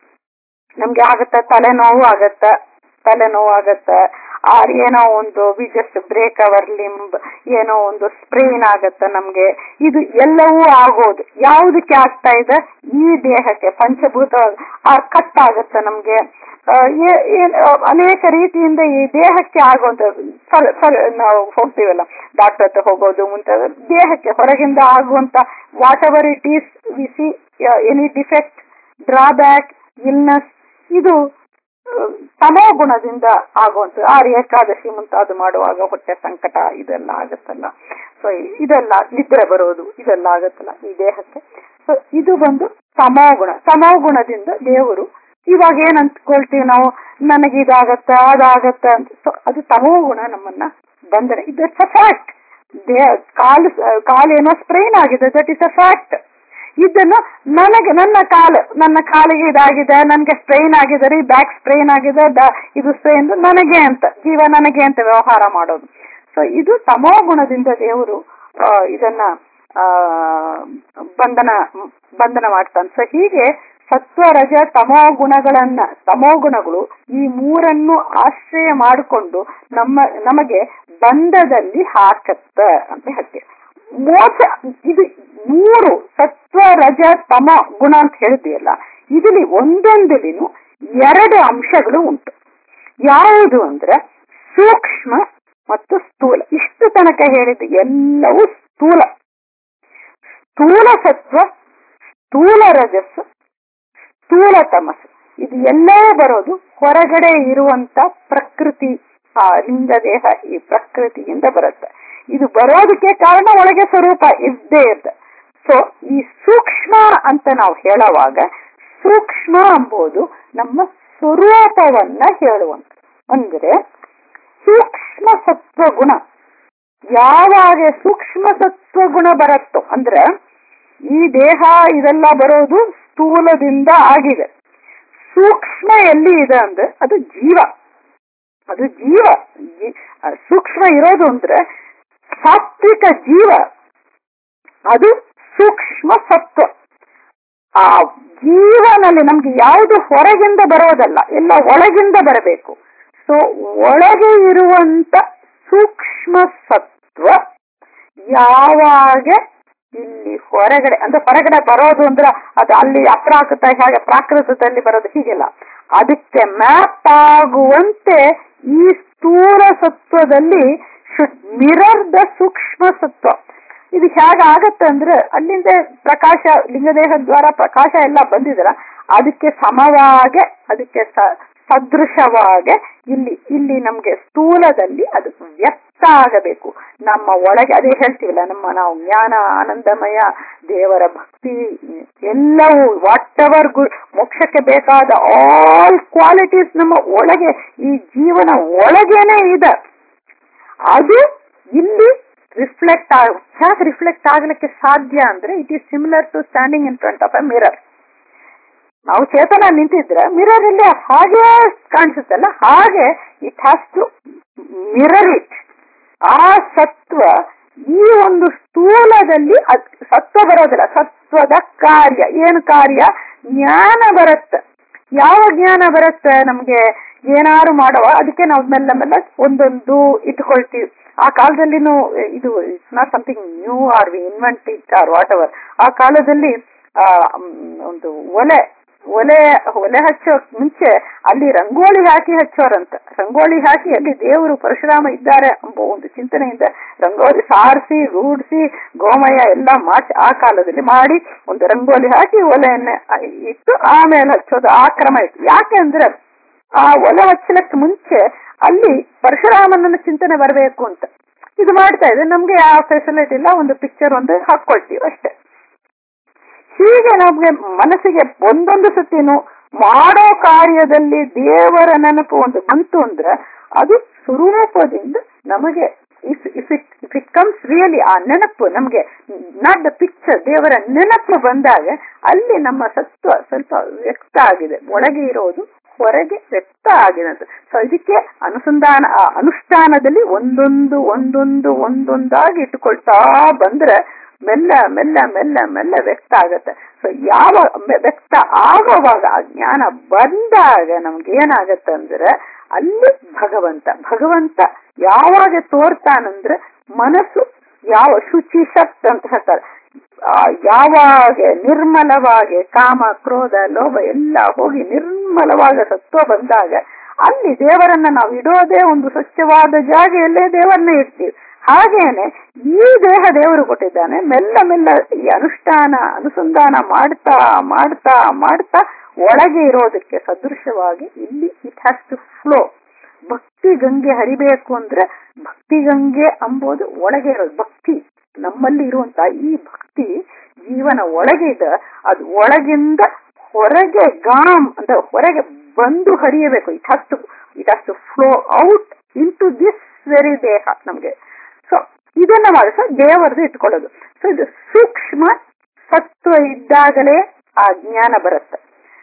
ನಮ್ಗೆ ಆಗತ್ತ ತಲೆನೋವು ಆಗತ್ತ ತಲೆನೋವು ಆಗತ್ತ ಆರ್ ಏನೋ ಒಂದು we just break our limb ಏನೋ ಒಂದು ಸ್ಪ್ರೇನ್ ಆಗತ್ತ ನಮ್ಗೆ ಇದು ಎಲ್ಲವೂ ಆಗೋದು ಯಾವುದಕ್ಕೆ ಆಗ್ತಾ ಇದೆ ಈ ದೇಹಕ್ಕೆ ಪಂಚಭೂತ ಆ ಕಟ್ ಆಗತ್ತ ನಮ್ಗೆ ಆ, ಏ- ಏನ್ ಆ, ಅನೇಕ ರೀತಿಯಿಂದ ಈ ದೇಹಕ್ಕೆ ಆಗುವಂತ ಸರ್ ಸರ್ ನಾವು ಹೋಗ್ತೀವಲ್ಲ ಡಾಕ್ಟರ್ ಹತ್ರ ಹೋಗೋದು ಮುಂತಾದ ದೇಹಕ್ಕೆ ಹೊರಗಿಂದ ಆಗುವಂತ whatever it is we see any defect drawback illness ಇದು ತಮೋ ಗುಣದಿಂದ ಆಗುವಂತ ಆರ್ ಏಕಾದಶಿ ಮುಂತಾದು ಮಾಡುವಾಗ ಹೊಟ್ಟೆ ಸಂಕಟ ಇದೆಲ್ಲ ಆಗತ್ತಲ್ಲ ಸೊ ಇದೆಲ್ಲ ನಿದ್ರೆ ಬರೋದು ಇದೆಲ್ಲ ಆಗತ್ತಲ್ಲ ಈ ದೇಹಕ್ಕೆ ಸೊ ಇದು ಬಂದು ತಮೋ ಗುಣ ತಮೋ ಗುಣದಿಂದ ದೇವರು ಇವಾಗ ಏನ್ ಅಂದ್ಕೊಳ್ತೀವಿ ನಾವು ನನಗೆ ಇದಾಗತ್ತ ಅದಾಗತ್ತ ಅಂತ ಸೊ ಅದು ತಮೋ ಗುಣ ನಮ್ಮನ್ನ ಬಂಧನ ಇಟ್ಸ್ ಅ ಫ್ಯಾಕ್ಟ್ ಕಾಲು ಕಾಲೇನೋ ಸ್ಪ್ರೈನ್ ಆಗಿದೆ ದಟ್ ಇಸ್ ಅ ಫ್ಯಾಕ್ಟ್ ಇದನ್ನು ನನಗೆ ನನ್ನ ಕಾಲು ನನ್ನ ಕಾಲಿಗೆ ಇದಾಗಿದೆ ನನಗೆ ಸ್ಟ್ರೈನ್ ಆಗಿದೆ ರೀ ಬ್ಯಾಕ್ ಸ್ಟ್ರೈನ್ ಆಗಿದೆ ದ- ಇದು ಸ್ಟ್ರೈನ್ ನನಗೆ ಅಂತ ಜೀವ ನನಗೆ ಅಂತ ವ್ಯವಹಾರ ಮಾಡೋದು ಸೊ ಇದು ತಮೋ ಗುಣದಿಂದ ದೇವರು ಆ, ಇದನ್ನ ಆ, ಬಂಧನ ಬಂಧನ ಮಾಡ್ತಾನೆ ಸೊ ಹೀಗೆ ಸತ್ವ ರಜ ತಮೋ ಗುಣಗಳನ್ನ ತಮೋ ಗುಣಗಳು ಈ ಮೂರನ್ನು ಆಶ್ರಯ ಮಾಡಿಕೊಂಡು ನಮ್ಮ ನಮಗೆ ಬಂಧದಲ್ಲಿ ಹಾಕತ್ತ ಅಂತ ಹೇಳ್ತೀವಿ ಮೋಸ ಇದು ಮೂರು ಸತ್ವ ರಜ ತಮ ಗುಣ ಅಂತ ಹೇಳಿದ್ವಿಯಲ್ಲ ಇದರಲ್ಲಿ ಒಂದೊಂದಲಿನೂ ಎರಡು ಅಂಶಗಳು ಉಂಟು ಯಾವುದು ಅಂದ್ರೆ ಸೂಕ್ಷ್ಮ ಮತ್ತು ಸ್ಥೂಲ ಇಷ್ಟು ತನಕ ಹೇಳಿದ ಎಲ್ಲವೂ ಸ್ಥೂಲ ಸ್ಥೂಲ ಸತ್ವ ಸ್ಥೂಲ ರಜಸ್ಸು ಸ್ಥೂಲ ತಮಸ್ಸು ಇದು ಎಲ್ಲವೂ ಬರೋದು ಹೊರಗಡೆ ಇರುವಂತ ಪ್ರಕೃತಿ ಆ ಲಿಂಗ ದೇಹ ಈ ಪ್ರಕೃತಿಯಿಂದ ಬರುತ್ತೆ ಇದು ಬರೋದಕ್ಕೆ ಕಾರಣ ಒಳಗೆ ಸ್ವರೂಪ ಇದ್ದೇ ಇದ್ದ ಸೊ ಈ ಸೂಕ್ಷ್ಮ ಅಂತ ನಾವು ಹೇಳುವಾಗ ಸೂಕ್ಷ್ಮ ಎಂಬುದು ನಮ್ಮ ಸ್ವರೂಪವನ್ನ ಹೇಳುವಂತ ಅಂದ್ರೆ ಸೂಕ್ಷ್ಮ ಸತ್ವಗುಣ ಯಾವಾಗ ಸೂಕ್ಷ್ಮ ಸತ್ವಗುಣ ಬರುತ್ತೋ ಅಂದ್ರೆ ಈ ದೇಹ ಇದೆಲ್ಲ ಬರೋದು ಸ್ಥೂಲದಿಂದ ಆಗಿದೆ ಸೂಕ್ಷ್ಮ ಎಲ್ಲಿ ಇದೆ ಅಂದ್ರೆ ಅದು ಜೀವ ಅದು ಜೀವ ಜೀ- ಆ ಸೂಕ್ಷ್ಮ ಇರೋದು ಅಂದ್ರೆ ಸಾತ್ವಿಕ ಜೀವ ಅದು ಸೂಕ್ಷ್ಮ ಸತ್ವ ಆ ಜೀವನಲ್ಲಿ ನಮ್ಗೆ ಯಾವುದು ಹೊರಗಿಂದ ಬರೋದಲ್ಲ ಎಲ್ಲ ಒಳಗಿಂದ ಬರಬೇಕು ಸೊ ಒಳಗೆ ಇರುವಂತ ಸೂಕ್ಷ್ಮ ಸತ್ವ ಯಾವಾಗ ಇಲ್ಲಿ ಹೊರಗಡೆ ಅಂದ್ರೆ ಹೊರಗಡೆ ಬರೋದು ಅಂದ್ರೆ ಅದು ಅಲ್ಲಿ ಅಪ್ರಾಕೃತ ಹೇಗೆ ಪ್ರಾಕೃತದಲ್ಲಿ ಬರೋದು ಹೀಗಿಲ್ಲ ಅದಕ್ಕೆ ಮ್ಯಾಪ್ ಆಗುವಂತೆ ಈ ಸ್ಥೂಲ ಸತ್ವದಲ್ಲಿ ಶುಡ್ ಮಿರರ್ ದ ಸೂಕ್ಷ್ಮ ಸತ್ವ ಇದು ಹೇಗಾಗತ್ತೆ ಅಂದ್ರೆ ಅಲ್ಲಿಂದ ಪ್ರಕಾಶ ಲಿಂಗದೇಹ ದ್ವಾರ ಪ್ರಕಾಶ ಎಲ್ಲ ಬಂದಿದ್ರ ಅದಕ್ಕೆ ಸಮವಾಗೆ ಅದಕ್ಕೆ ಸ- ಸದೃಶವಾಗೆ ಇಲ್ಲಿ ಇಲ್ಲಿ ನಮ್ಗೆ ಸ್ಥೂಲದಲ್ಲಿ ಅದು ವ್ಯಕ್ತ ಆಗಬೇಕು ನಮ್ಮ ಒಳಗೆ ಅದೇ ಹೇಳ್ತೀವಲ್ಲ ನಮ್ಮ ನಾವು ಜ್ಞಾನ ಆನಂದಮಯ ದೇವರ ಭಕ್ತಿ ಎಲ್ಲವೂ ವಾಟ್ ಎವರ್ ಗು ಮೋಕ್ಷಕ್ಕೆ ಬೇಕಾದ ಆಲ್ ಕ್ವಾಲಿಟೀಸ್ ನಮ್ಮ ಒಳಗೆ ಈ ಜೀವನ ಒಳಗೇನೆ ಇದೆ ಅದು ಇಲ್ಲಿ ರಿಫ್ಲೆಕ್ಟ್ ಆಗ ಯಾಕೆ ರಿಫ್ಲೆಕ್ಟ್ ಆಗ್ಲಿಕ್ಕೆ ಸಾಧ್ಯ ಅಂದ್ರೆ it is similar to standing in front of a mirror ನಾವು ಚೇತನ ನಿಂತಿದ್ರೆ ಮಿರರ್ ಇಲ್ಲಿ ಹಾಗೆ ಕಾಣಿಸುತ್ತಲ್ಲ ಹಾಗೆ it has to mirror it ಆ ಸತ್ವ ಈ ಒಂದು ಸ್ಥೂಲದಲ್ಲಿ ಅದ್- ಸತ್ವ ಬರೋದಿಲ್ಲ ಸತ್ವದ ಕಾರ್ಯ ಏನು ಕಾರ್ಯ ಜ್ಞಾನ ಬರುತ್ತೆ ಯಾವ ಜ್ಞಾನ ಬರುತ್ತೆ ನಮ್ಗೆ ಏನಾರು ಮಾಡುವ ಅದಕ್ಕೆ ನಾವು ಮೆಲ್ಲ ಮೆಲ್ಲ ಒಂದೊಂದು ಇಟ್ಕೊಳ್ತೀವಿ ಆ ಕಾಲದಲ್ಲಿನೂ ಇದು it's not something new or we invent it or whatever ಆ ಕಾಲದಲ್ಲಿ ಆ ಮ್, ಒಂದು ಒಲೆ ಒಲೆ ಒಲೆ ಹಚ್ಚೋ ಮುಂಚೆ ಅಲ್ಲಿ ರಂಗೋಲಿ ಹಾಕಿ ಹಚ್ಚೋರಂತ ರಂಗೋಲಿ ಹಾಕಿ ಅಲ್ಲಿ ದೇವರು ಪರಶುರಾಮ ಇದ್ದಾರೆ ಎಂಬ ಒಂದು ಚಿಂತನೆಯಿಂದ ರಂಗೋಲಿ ಸಾರಿಸಿ ರೂಢಿಸಿ ಗೋಮಯ ಎಲ್ಲ ಮಾಡಿಸಿ ಆ ಕಾಲದಲ್ಲಿ ಮಾಡಿ ಒಂದು ರಂಗೋಲಿ ಹಾಕಿ ಒಲೆಯನ್ನ ಇಟ್ಟು ಆಮೇಲೆ ಹಚ್ಚೋದು ಆ ಕ್ರಮ ಇತ್ತು ಯಾಕೆ ಅಂದ್ರೆ ಆ ಒಲೆ ಹಚ್ಚಲಕ್ಕೆ ಮುಂಚೆ ಅಲ್ಲಿ ಪರಶುರಾಮನ ಚಿಂತನೆ ಬರಬೇಕು ಅಂತ ಇದು ಮಾಡ್ತಾ ಇದೆ ನಮ್ಗೆ ಯಾವ ಫೆಸಿಲಿಟಿ ಇಲ್ಲ ಒಂದು ಪಿಕ್ಚರ್ ಒಂದು ಹಾಕೊಳ್ತೀವಿ ಅಷ್ಟೇ ಹೀಗೆ ನಮ್ಗೆ ಮನಸ್ಸಿಗೆ ಒಂದೊಂದು ಸತಿನು ಮಾಡೋ ಕಾರ್ಯದಲ್ಲಿ ದೇವರ ನೆನಪು ಒಂದು ಬಂತು ಅಂದ್ರೆ ಅದು ಸ್ವರೂಪದಿಂದ ನಮಗೆ if if it if it comes really ಆ ನೆನಪು ನಮಗೆ ನಾಟ್ ದ ಪಿಕ್ಚರ್ ದೇವರ ನೆನಪು ಬಂದಾಗ ಅಲ್ಲಿ ನಮ್ಮ ಸತ್ವ ಸ್ವಲ್ಪ ವ್ಯಕ್ತ ಆಗಿದೆ ಒಳಗೆ ಇರೋದು ಹೊರಗೆ ವ್ಯಕ್ತ ಆಗಿದೆ ಅಂತ ಸೊ ಇದಕ್ಕೆ ಅನುಸಂಧಾನ ಆ ಅನುಷ್ಠಾನದಲ್ಲಿ ಒಂದೊಂದು ಒಂದೊಂದು ಒಂದೊಂದಾಗಿ ಇಟ್ಟುಕೊಳ್ತಾ ಬಂದ್ರೆ ಮೆಲ್ಲ ಮೆಲ್ಲ ಮೆಲ್ಲ ಮೆಲ್ಲ ವ್ಯಕ್ತ ಆಗತ್ತೆ ಸೊ ಯಾವ ಮೆ- ವ್ಯಕ್ತ ಆಗುವಾಗ ಆ ಜ್ಞಾನ ಬಂದಾಗ ನಮ್ಗೆ ಏನಾಗತ್ತೆ ಅಂದ್ರೆ ಅಲ್ಲಿ ಭಗವಂತ ಭಗವಂತ ಯಾವಾಗ ತೋರ್ತಾನಂದ್ರೆ ಮನಸ್ಸು ಯಾವ ಶುಚಿ ಶಕ್ತ ಅಂತ ಹೇಳ್ತಾರೆ ಆ, ಯಾವಾಗ ನಿರ್ಮಲವಾಗಿ ಕಾಮ ಕ್ರೋಧ ಲೋಭ ಎಲ್ಲ ಹೋಗಿ ನಿರ್ಮಲವಾದ ಸತ್ವ ಬಂದಾಗ ಅಲ್ಲಿ ದೇವರನ್ನ ನಾವು ಇಡೋದೇ ಒಂದು ಸ್ವಚ್ಛವಾದ ಜಾಗೆಯಲ್ಲೇ ದೇವರನ್ನ ಇಡ್ತೀವಿ ಹಾಗೇನೆ ಈ ದೇಹ ದೇವರು ಕೊಟ್ಟಿದ್ದಾನೆ ಮೆಲ್ಲ ಮೆಲ್ಲ ಈ ಅನುಷ್ಠಾನ ಅನುಸಂಧಾನ ಮಾಡ್ತಾ ಮಾಡ್ತಾ ಮಾಡ್ತಾ ಒಳಗೆ ಇರೋದಕ್ಕೆ ಸದೃಶವಾಗಿ ಇಲ್ಲಿ ಇಟ್ ಹ್ಯಾಸ್ ಟು ಫ್ಲೋ ಭಕ್ತಿ ಗಂಗೆ ಹರಿಬೇಕು ಅಂದ್ರೆ ಭಕ್ತಿ ಗಂಗೆ ಅಂಬೋದು ಒಳಗೆ ಇರೋದು ಭಕ್ತಿ ನಮ್ಮಲ್ಲಿ ಇರುವಂತ ಈ ಭಕ್ತಿ ಜೀವನ ಒಳಗೆ ಇದೆ ಅದು ಒಳಗಿಂದ ಹೊರಗೆ ಗಾಮ್ ಅಂದ್ರೆ ಹೊರಗೆ ಬಂದು ಹರಿಯಬೇಕು it has to it has to flow out into this very ದೇಹ ನಮ್ಗೆ ಸೊ ಇದನ್ನ ಮಾಡಿ ಸೊ ದೇವರದು ಇಟ್ಕೊಳ್ಳೋದು ಸೊ ಇದು ಸೂಕ್ಷ್ಮ ಸತ್ವ ಇದ್ದಾಗಲೇ ಆ ಜ್ಞಾನ ಬರುತ್ತೆ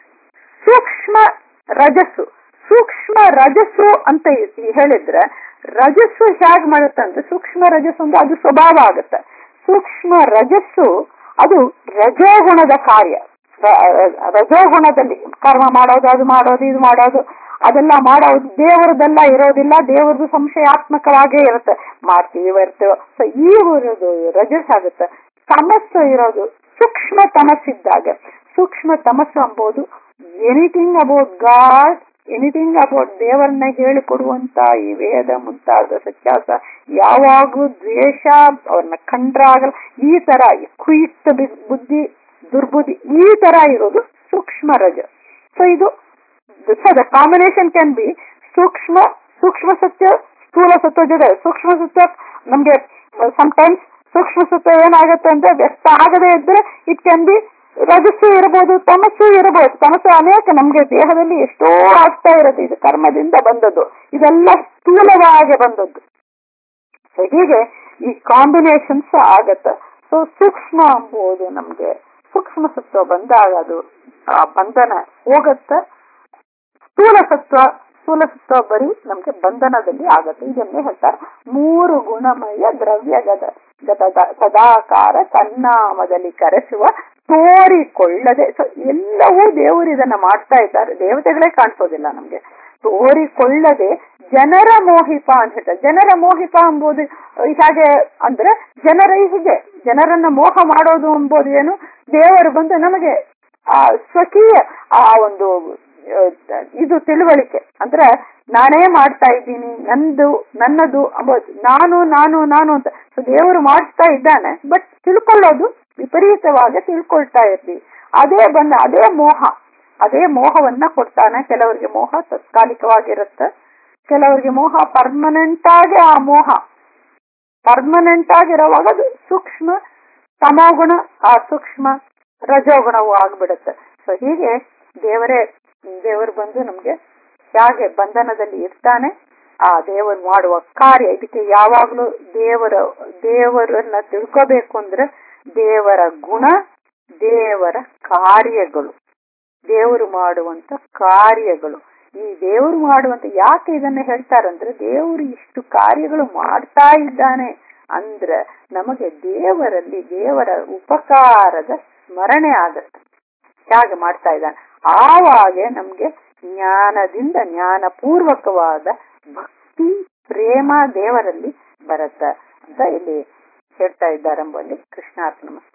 ಸೂಕ್ಷ್ಮ ರಜಸ್ಸು ಸೂಕ್ಷ್ಮ ರಜಸ್ಸು ಅಂತ ಇ- ಹೇಳಿದ್ರೆ ರಜಸ್ಸು ಹೇಗ್ ಮಾಡುತ್ತೆ ಅಂದ್ರೆ ಸೂಕ್ಷ್ಮ ರಜಸ್ಸು ಅಂದ್ರೆ ಅದು ಸ್ವಭಾವ ಆಗುತ್ತೆ ಸೂಕ್ಷ್ಮ ರಜಸ್ಸು ಅದು ರಜೋಗುಣದ ಕಾರ್ಯ ರ- ರ- ರಜೋಗುಣದಲ್ಲಿ ಕರ್ಮ ಮಾಡೋದು ಅದು ಮಾಡೋದು ಇದು ಮಾಡೋದು ಅದೆಲ್ಲ ಮಾಡೋದು ದೇವರದೆಲ್ಲ ಇರೋದಿಲ್ಲ ದೇವರದು ಸಂಶಯಾತ್ಮಕವಾಗೇ ಇರುತ್ತೆ ಮಾಡ್ತೀವಿ ಬರ್ತೇವೆ ಸೊ ಈ ಒಂದು ರಜಸ್ ಆಗುತ್ತೆ ತಮಸ್ಸು ಇರೋದು ಸೂಕ್ಷ್ಮ ತಮಸ್ಸಿದ್ದಾಗ ಸೂಕ್ಷ್ಮ ತಮಸ್ಸು ಅಂಬೋದು anything about God anything about ದೇವರನ್ನ ಹೇಳಿಕೊಡುವಂತ ಈ ವೇದ ಮುಂತಾದ ಸತ್ಯಾಸ ಯಾವಾಗ್ಲೂ ದ್ವೇಷ ಅವ್ರನ್ನ ಕಂಡ್ರಾಗಲ್ಲ ಈ ತರ ಈ ಕುಯಿತ ಬಿ- ಬುದ್ಧಿ ದುರ್ಬುದ್ಧಿ ಈ ತರ ಇರೋದು ಸೂಕ್ಷ್ಮ ರಜ ಸೊ ಇದು so the combination can be ಸೂಕ್ಷ್ಮ ಸೂಕ್ಷ್ಮ ಸತ್ಯ ಸ್ಥೂಲ ಸತ್ವ ಜೊತೆ ಸೂಕ್ಷ್ಮ ಸತ್ಯ ನಮ್ಗೆ ಸಮಟೈಮ್ಸ್ ಸೂಕ್ಷ್ಮ ಸತ್ವ ಏನಾಗುತ್ತೆ ಅಂದ್ರೆ ವ್ಯಕ್ತ ಆಗದೆ ಇದ್ರೆ ಇಟ್ ಕ್ಯಾನ್ ಬಿ ರಜಸ್ಸು ಇರಬಹುದು ತಮಸ್ಸು ಇರಬಹುದು ತಮಸ್ಸು ಅನೇಕ ನಮ್ಗೆ ದೇಹದಲ್ಲಿ ಎಷ್ಟೋ ಆಗ್ತಾ ಇರುತ್ತೆ ಇದು ಕರ್ಮದಿಂದ ಬಂದದ್ದು ಇದೆಲ್ಲ ಸ್ಥೂಲವಾಗಿ ಬಂದದ್ದು ಸೊ ಹೀಗೆ ಈ ಕಾಂಬಿನೇಷನ್ಸ್ ಆಗತ್ತೆ ಸೊ ಸೂಕ್ಷ್ಮ ಎಂಬುದು ನಮ್ಗೆ ಸೂಕ್ಷ್ಮ ಸತ್ವ ಬಂದಾಗ ಅದು ಆ ಬಂಧನ ಹೋಗತ್ತೆ ಸ್ಥೂಲ ಸತ್ವ ಸ್ಥೂಲ ಸತ್ವ ಬರೀ ನಮ್ಗೆ ಬಂಧನದಲ್ಲಿ ಆಗತ್ತೆ ಇದನ್ನೇ ಹೇಳ್ತಾರೆ ಮೂರು ಗುಣಮಯ ದ್ರವ್ಯ ಗದ ಗದ ಸದಾಕಾರ ತನ್ನಾಮದಲ್ಲಿ ಕರೆಸುವ ತೋರಿಕೊಳ್ಳದೆ ಸೊ ಎಲ್ಲವೂ ದೇವರು ಇದನ್ನ ಮಾಡ್ತಾ ಇದ್ದಾರೆ ದೇವತೆಗಳೇ ಕಾಣಿಸೋದಿಲ್ಲ ನಮ್ಗೆ ತೋರಿಕೊಳ್ಳದೆ ಜನರ ಮೋಹಿಪ ಅಂತ ಹೇಳ್ತಾರೆ ಜನರ ಮೋಹಿಪ ಎಂಬುದು ಹೇಗೆ ಅಂದ್ರೆ ಜನರ ಹೀಗೆ ಜನರನ್ನ ಮೋಹ ಮಾಡೋದು ಎಂಬುದು ಏನು ದೇವರು ಬಂದು ನಮಗೆ ಆ ಸ್ವಕೀಯ ಆ ಒಂದು ಇದು ತಿಳುವಳಿಕೆ ಅಂದ್ರೆ ನಾನೇ ಮಾಡ್ತಾ ಇದ್ದೀನಿ ನಂದು ನನ್ನದು ಅಂಬೋದು ನಾನು ನಾನು ನಾನು ಅಂತ ಸೊ ದೇವರು ಮಾಡ್ತಾ ಇದ್ದಾನೆ ಬಟ್ ತಿಳ್ಕೊಳ್ಳೋದು ವಿಪರೀತವಾಗಿ ತಿಳ್ಕೊಳ್ತಾ ಇರ್ತೀವಿ ಅದೇ ಬಂದ ಅದೇ ಮೋಹ ಅದೇ ಮೋಹವನ್ನ ಕೊಡ್ತಾನೆ ಕೆಲವರಿಗೆ ಮೋಹ ತಾತ್ಕಾಲಿಕವಾಗಿರುತ್ತೆ ಕೆಲವರಿಗೆ ಮೋಹ ಪರ್ಮನೆಂಟ್ ಆಗಿ ಆ ಮೋಹ ಪರ್ಮನೆಂಟ್ ಆಗಿರುವಾಗ ಅದು ಸೂಕ್ಷ್ಮ ತಮೋಗುಣ ಆ ಸೂಕ್ಷ್ಮ ರಜೋಗುಣವು ಆಗ್ಬಿಡುತ್ತೆ ಸೊ ಹೀಗೆ ದೇವರೇ ದೇವರು ಬಂದು ನಮ್ಗೆ ಹೇಗೆ ಬಂಧನದಲ್ಲಿ ಇರ್ತಾನೆ ಆ ದೇವರು ಮಾಡುವ ಕಾರ್ಯ ಇದಕ್ಕೆ ಯಾವಾಗ್ಲೂ ದೇವರ ದೇವರನ್ನ ತಿಳ್ಕೋಬೇಕು ಅಂದ್ರೆ ದೇವರ ಗುಣ ದೇವರ ಕಾರ್ಯಗಳು ದೇವರು ಮಾಡುವಂತ ಕಾರ್ಯಗಳು ಈ ದೇವರು ಮಾಡುವಂತ ಯಾಕೆ ಇದನ್ನ ಹೇಳ್ತಾರಂದ್ರೆ ದೇವರು ಇಷ್ಟು ಕಾರ್ಯಗಳು ಮಾಡ್ತಾ ಇದ್ದಾನೆ ಅಂದ್ರೆ ನಮಗೆ ದೇವರಲ್ಲಿ ದೇವರ ಉಪಕಾರದ ಸ್ಮರಣೆ ಆಗತ್ತೆ ಹೇಗೆ ಮಾಡ್ತಾ ಇದ್ದಾನೆ ಆವಾಗ ನಮ್ಗೆ ಜ್ಞಾನದಿಂದ ಜ್ಞಾನಪೂರ್ವಕವಾದ ಭಕ್ತಿ ಪ್ರೇಮ ದೇವರಲ್ಲಿ ಬರತ್ತ ಅಂತ ಇಲ್ಲಿ ಹೇಳ್ತಾ ಇದ್ದಾರೆ ಎಂಬಲ್ಲಿ ಕೃಷ್ಣಾರ್ಪಣ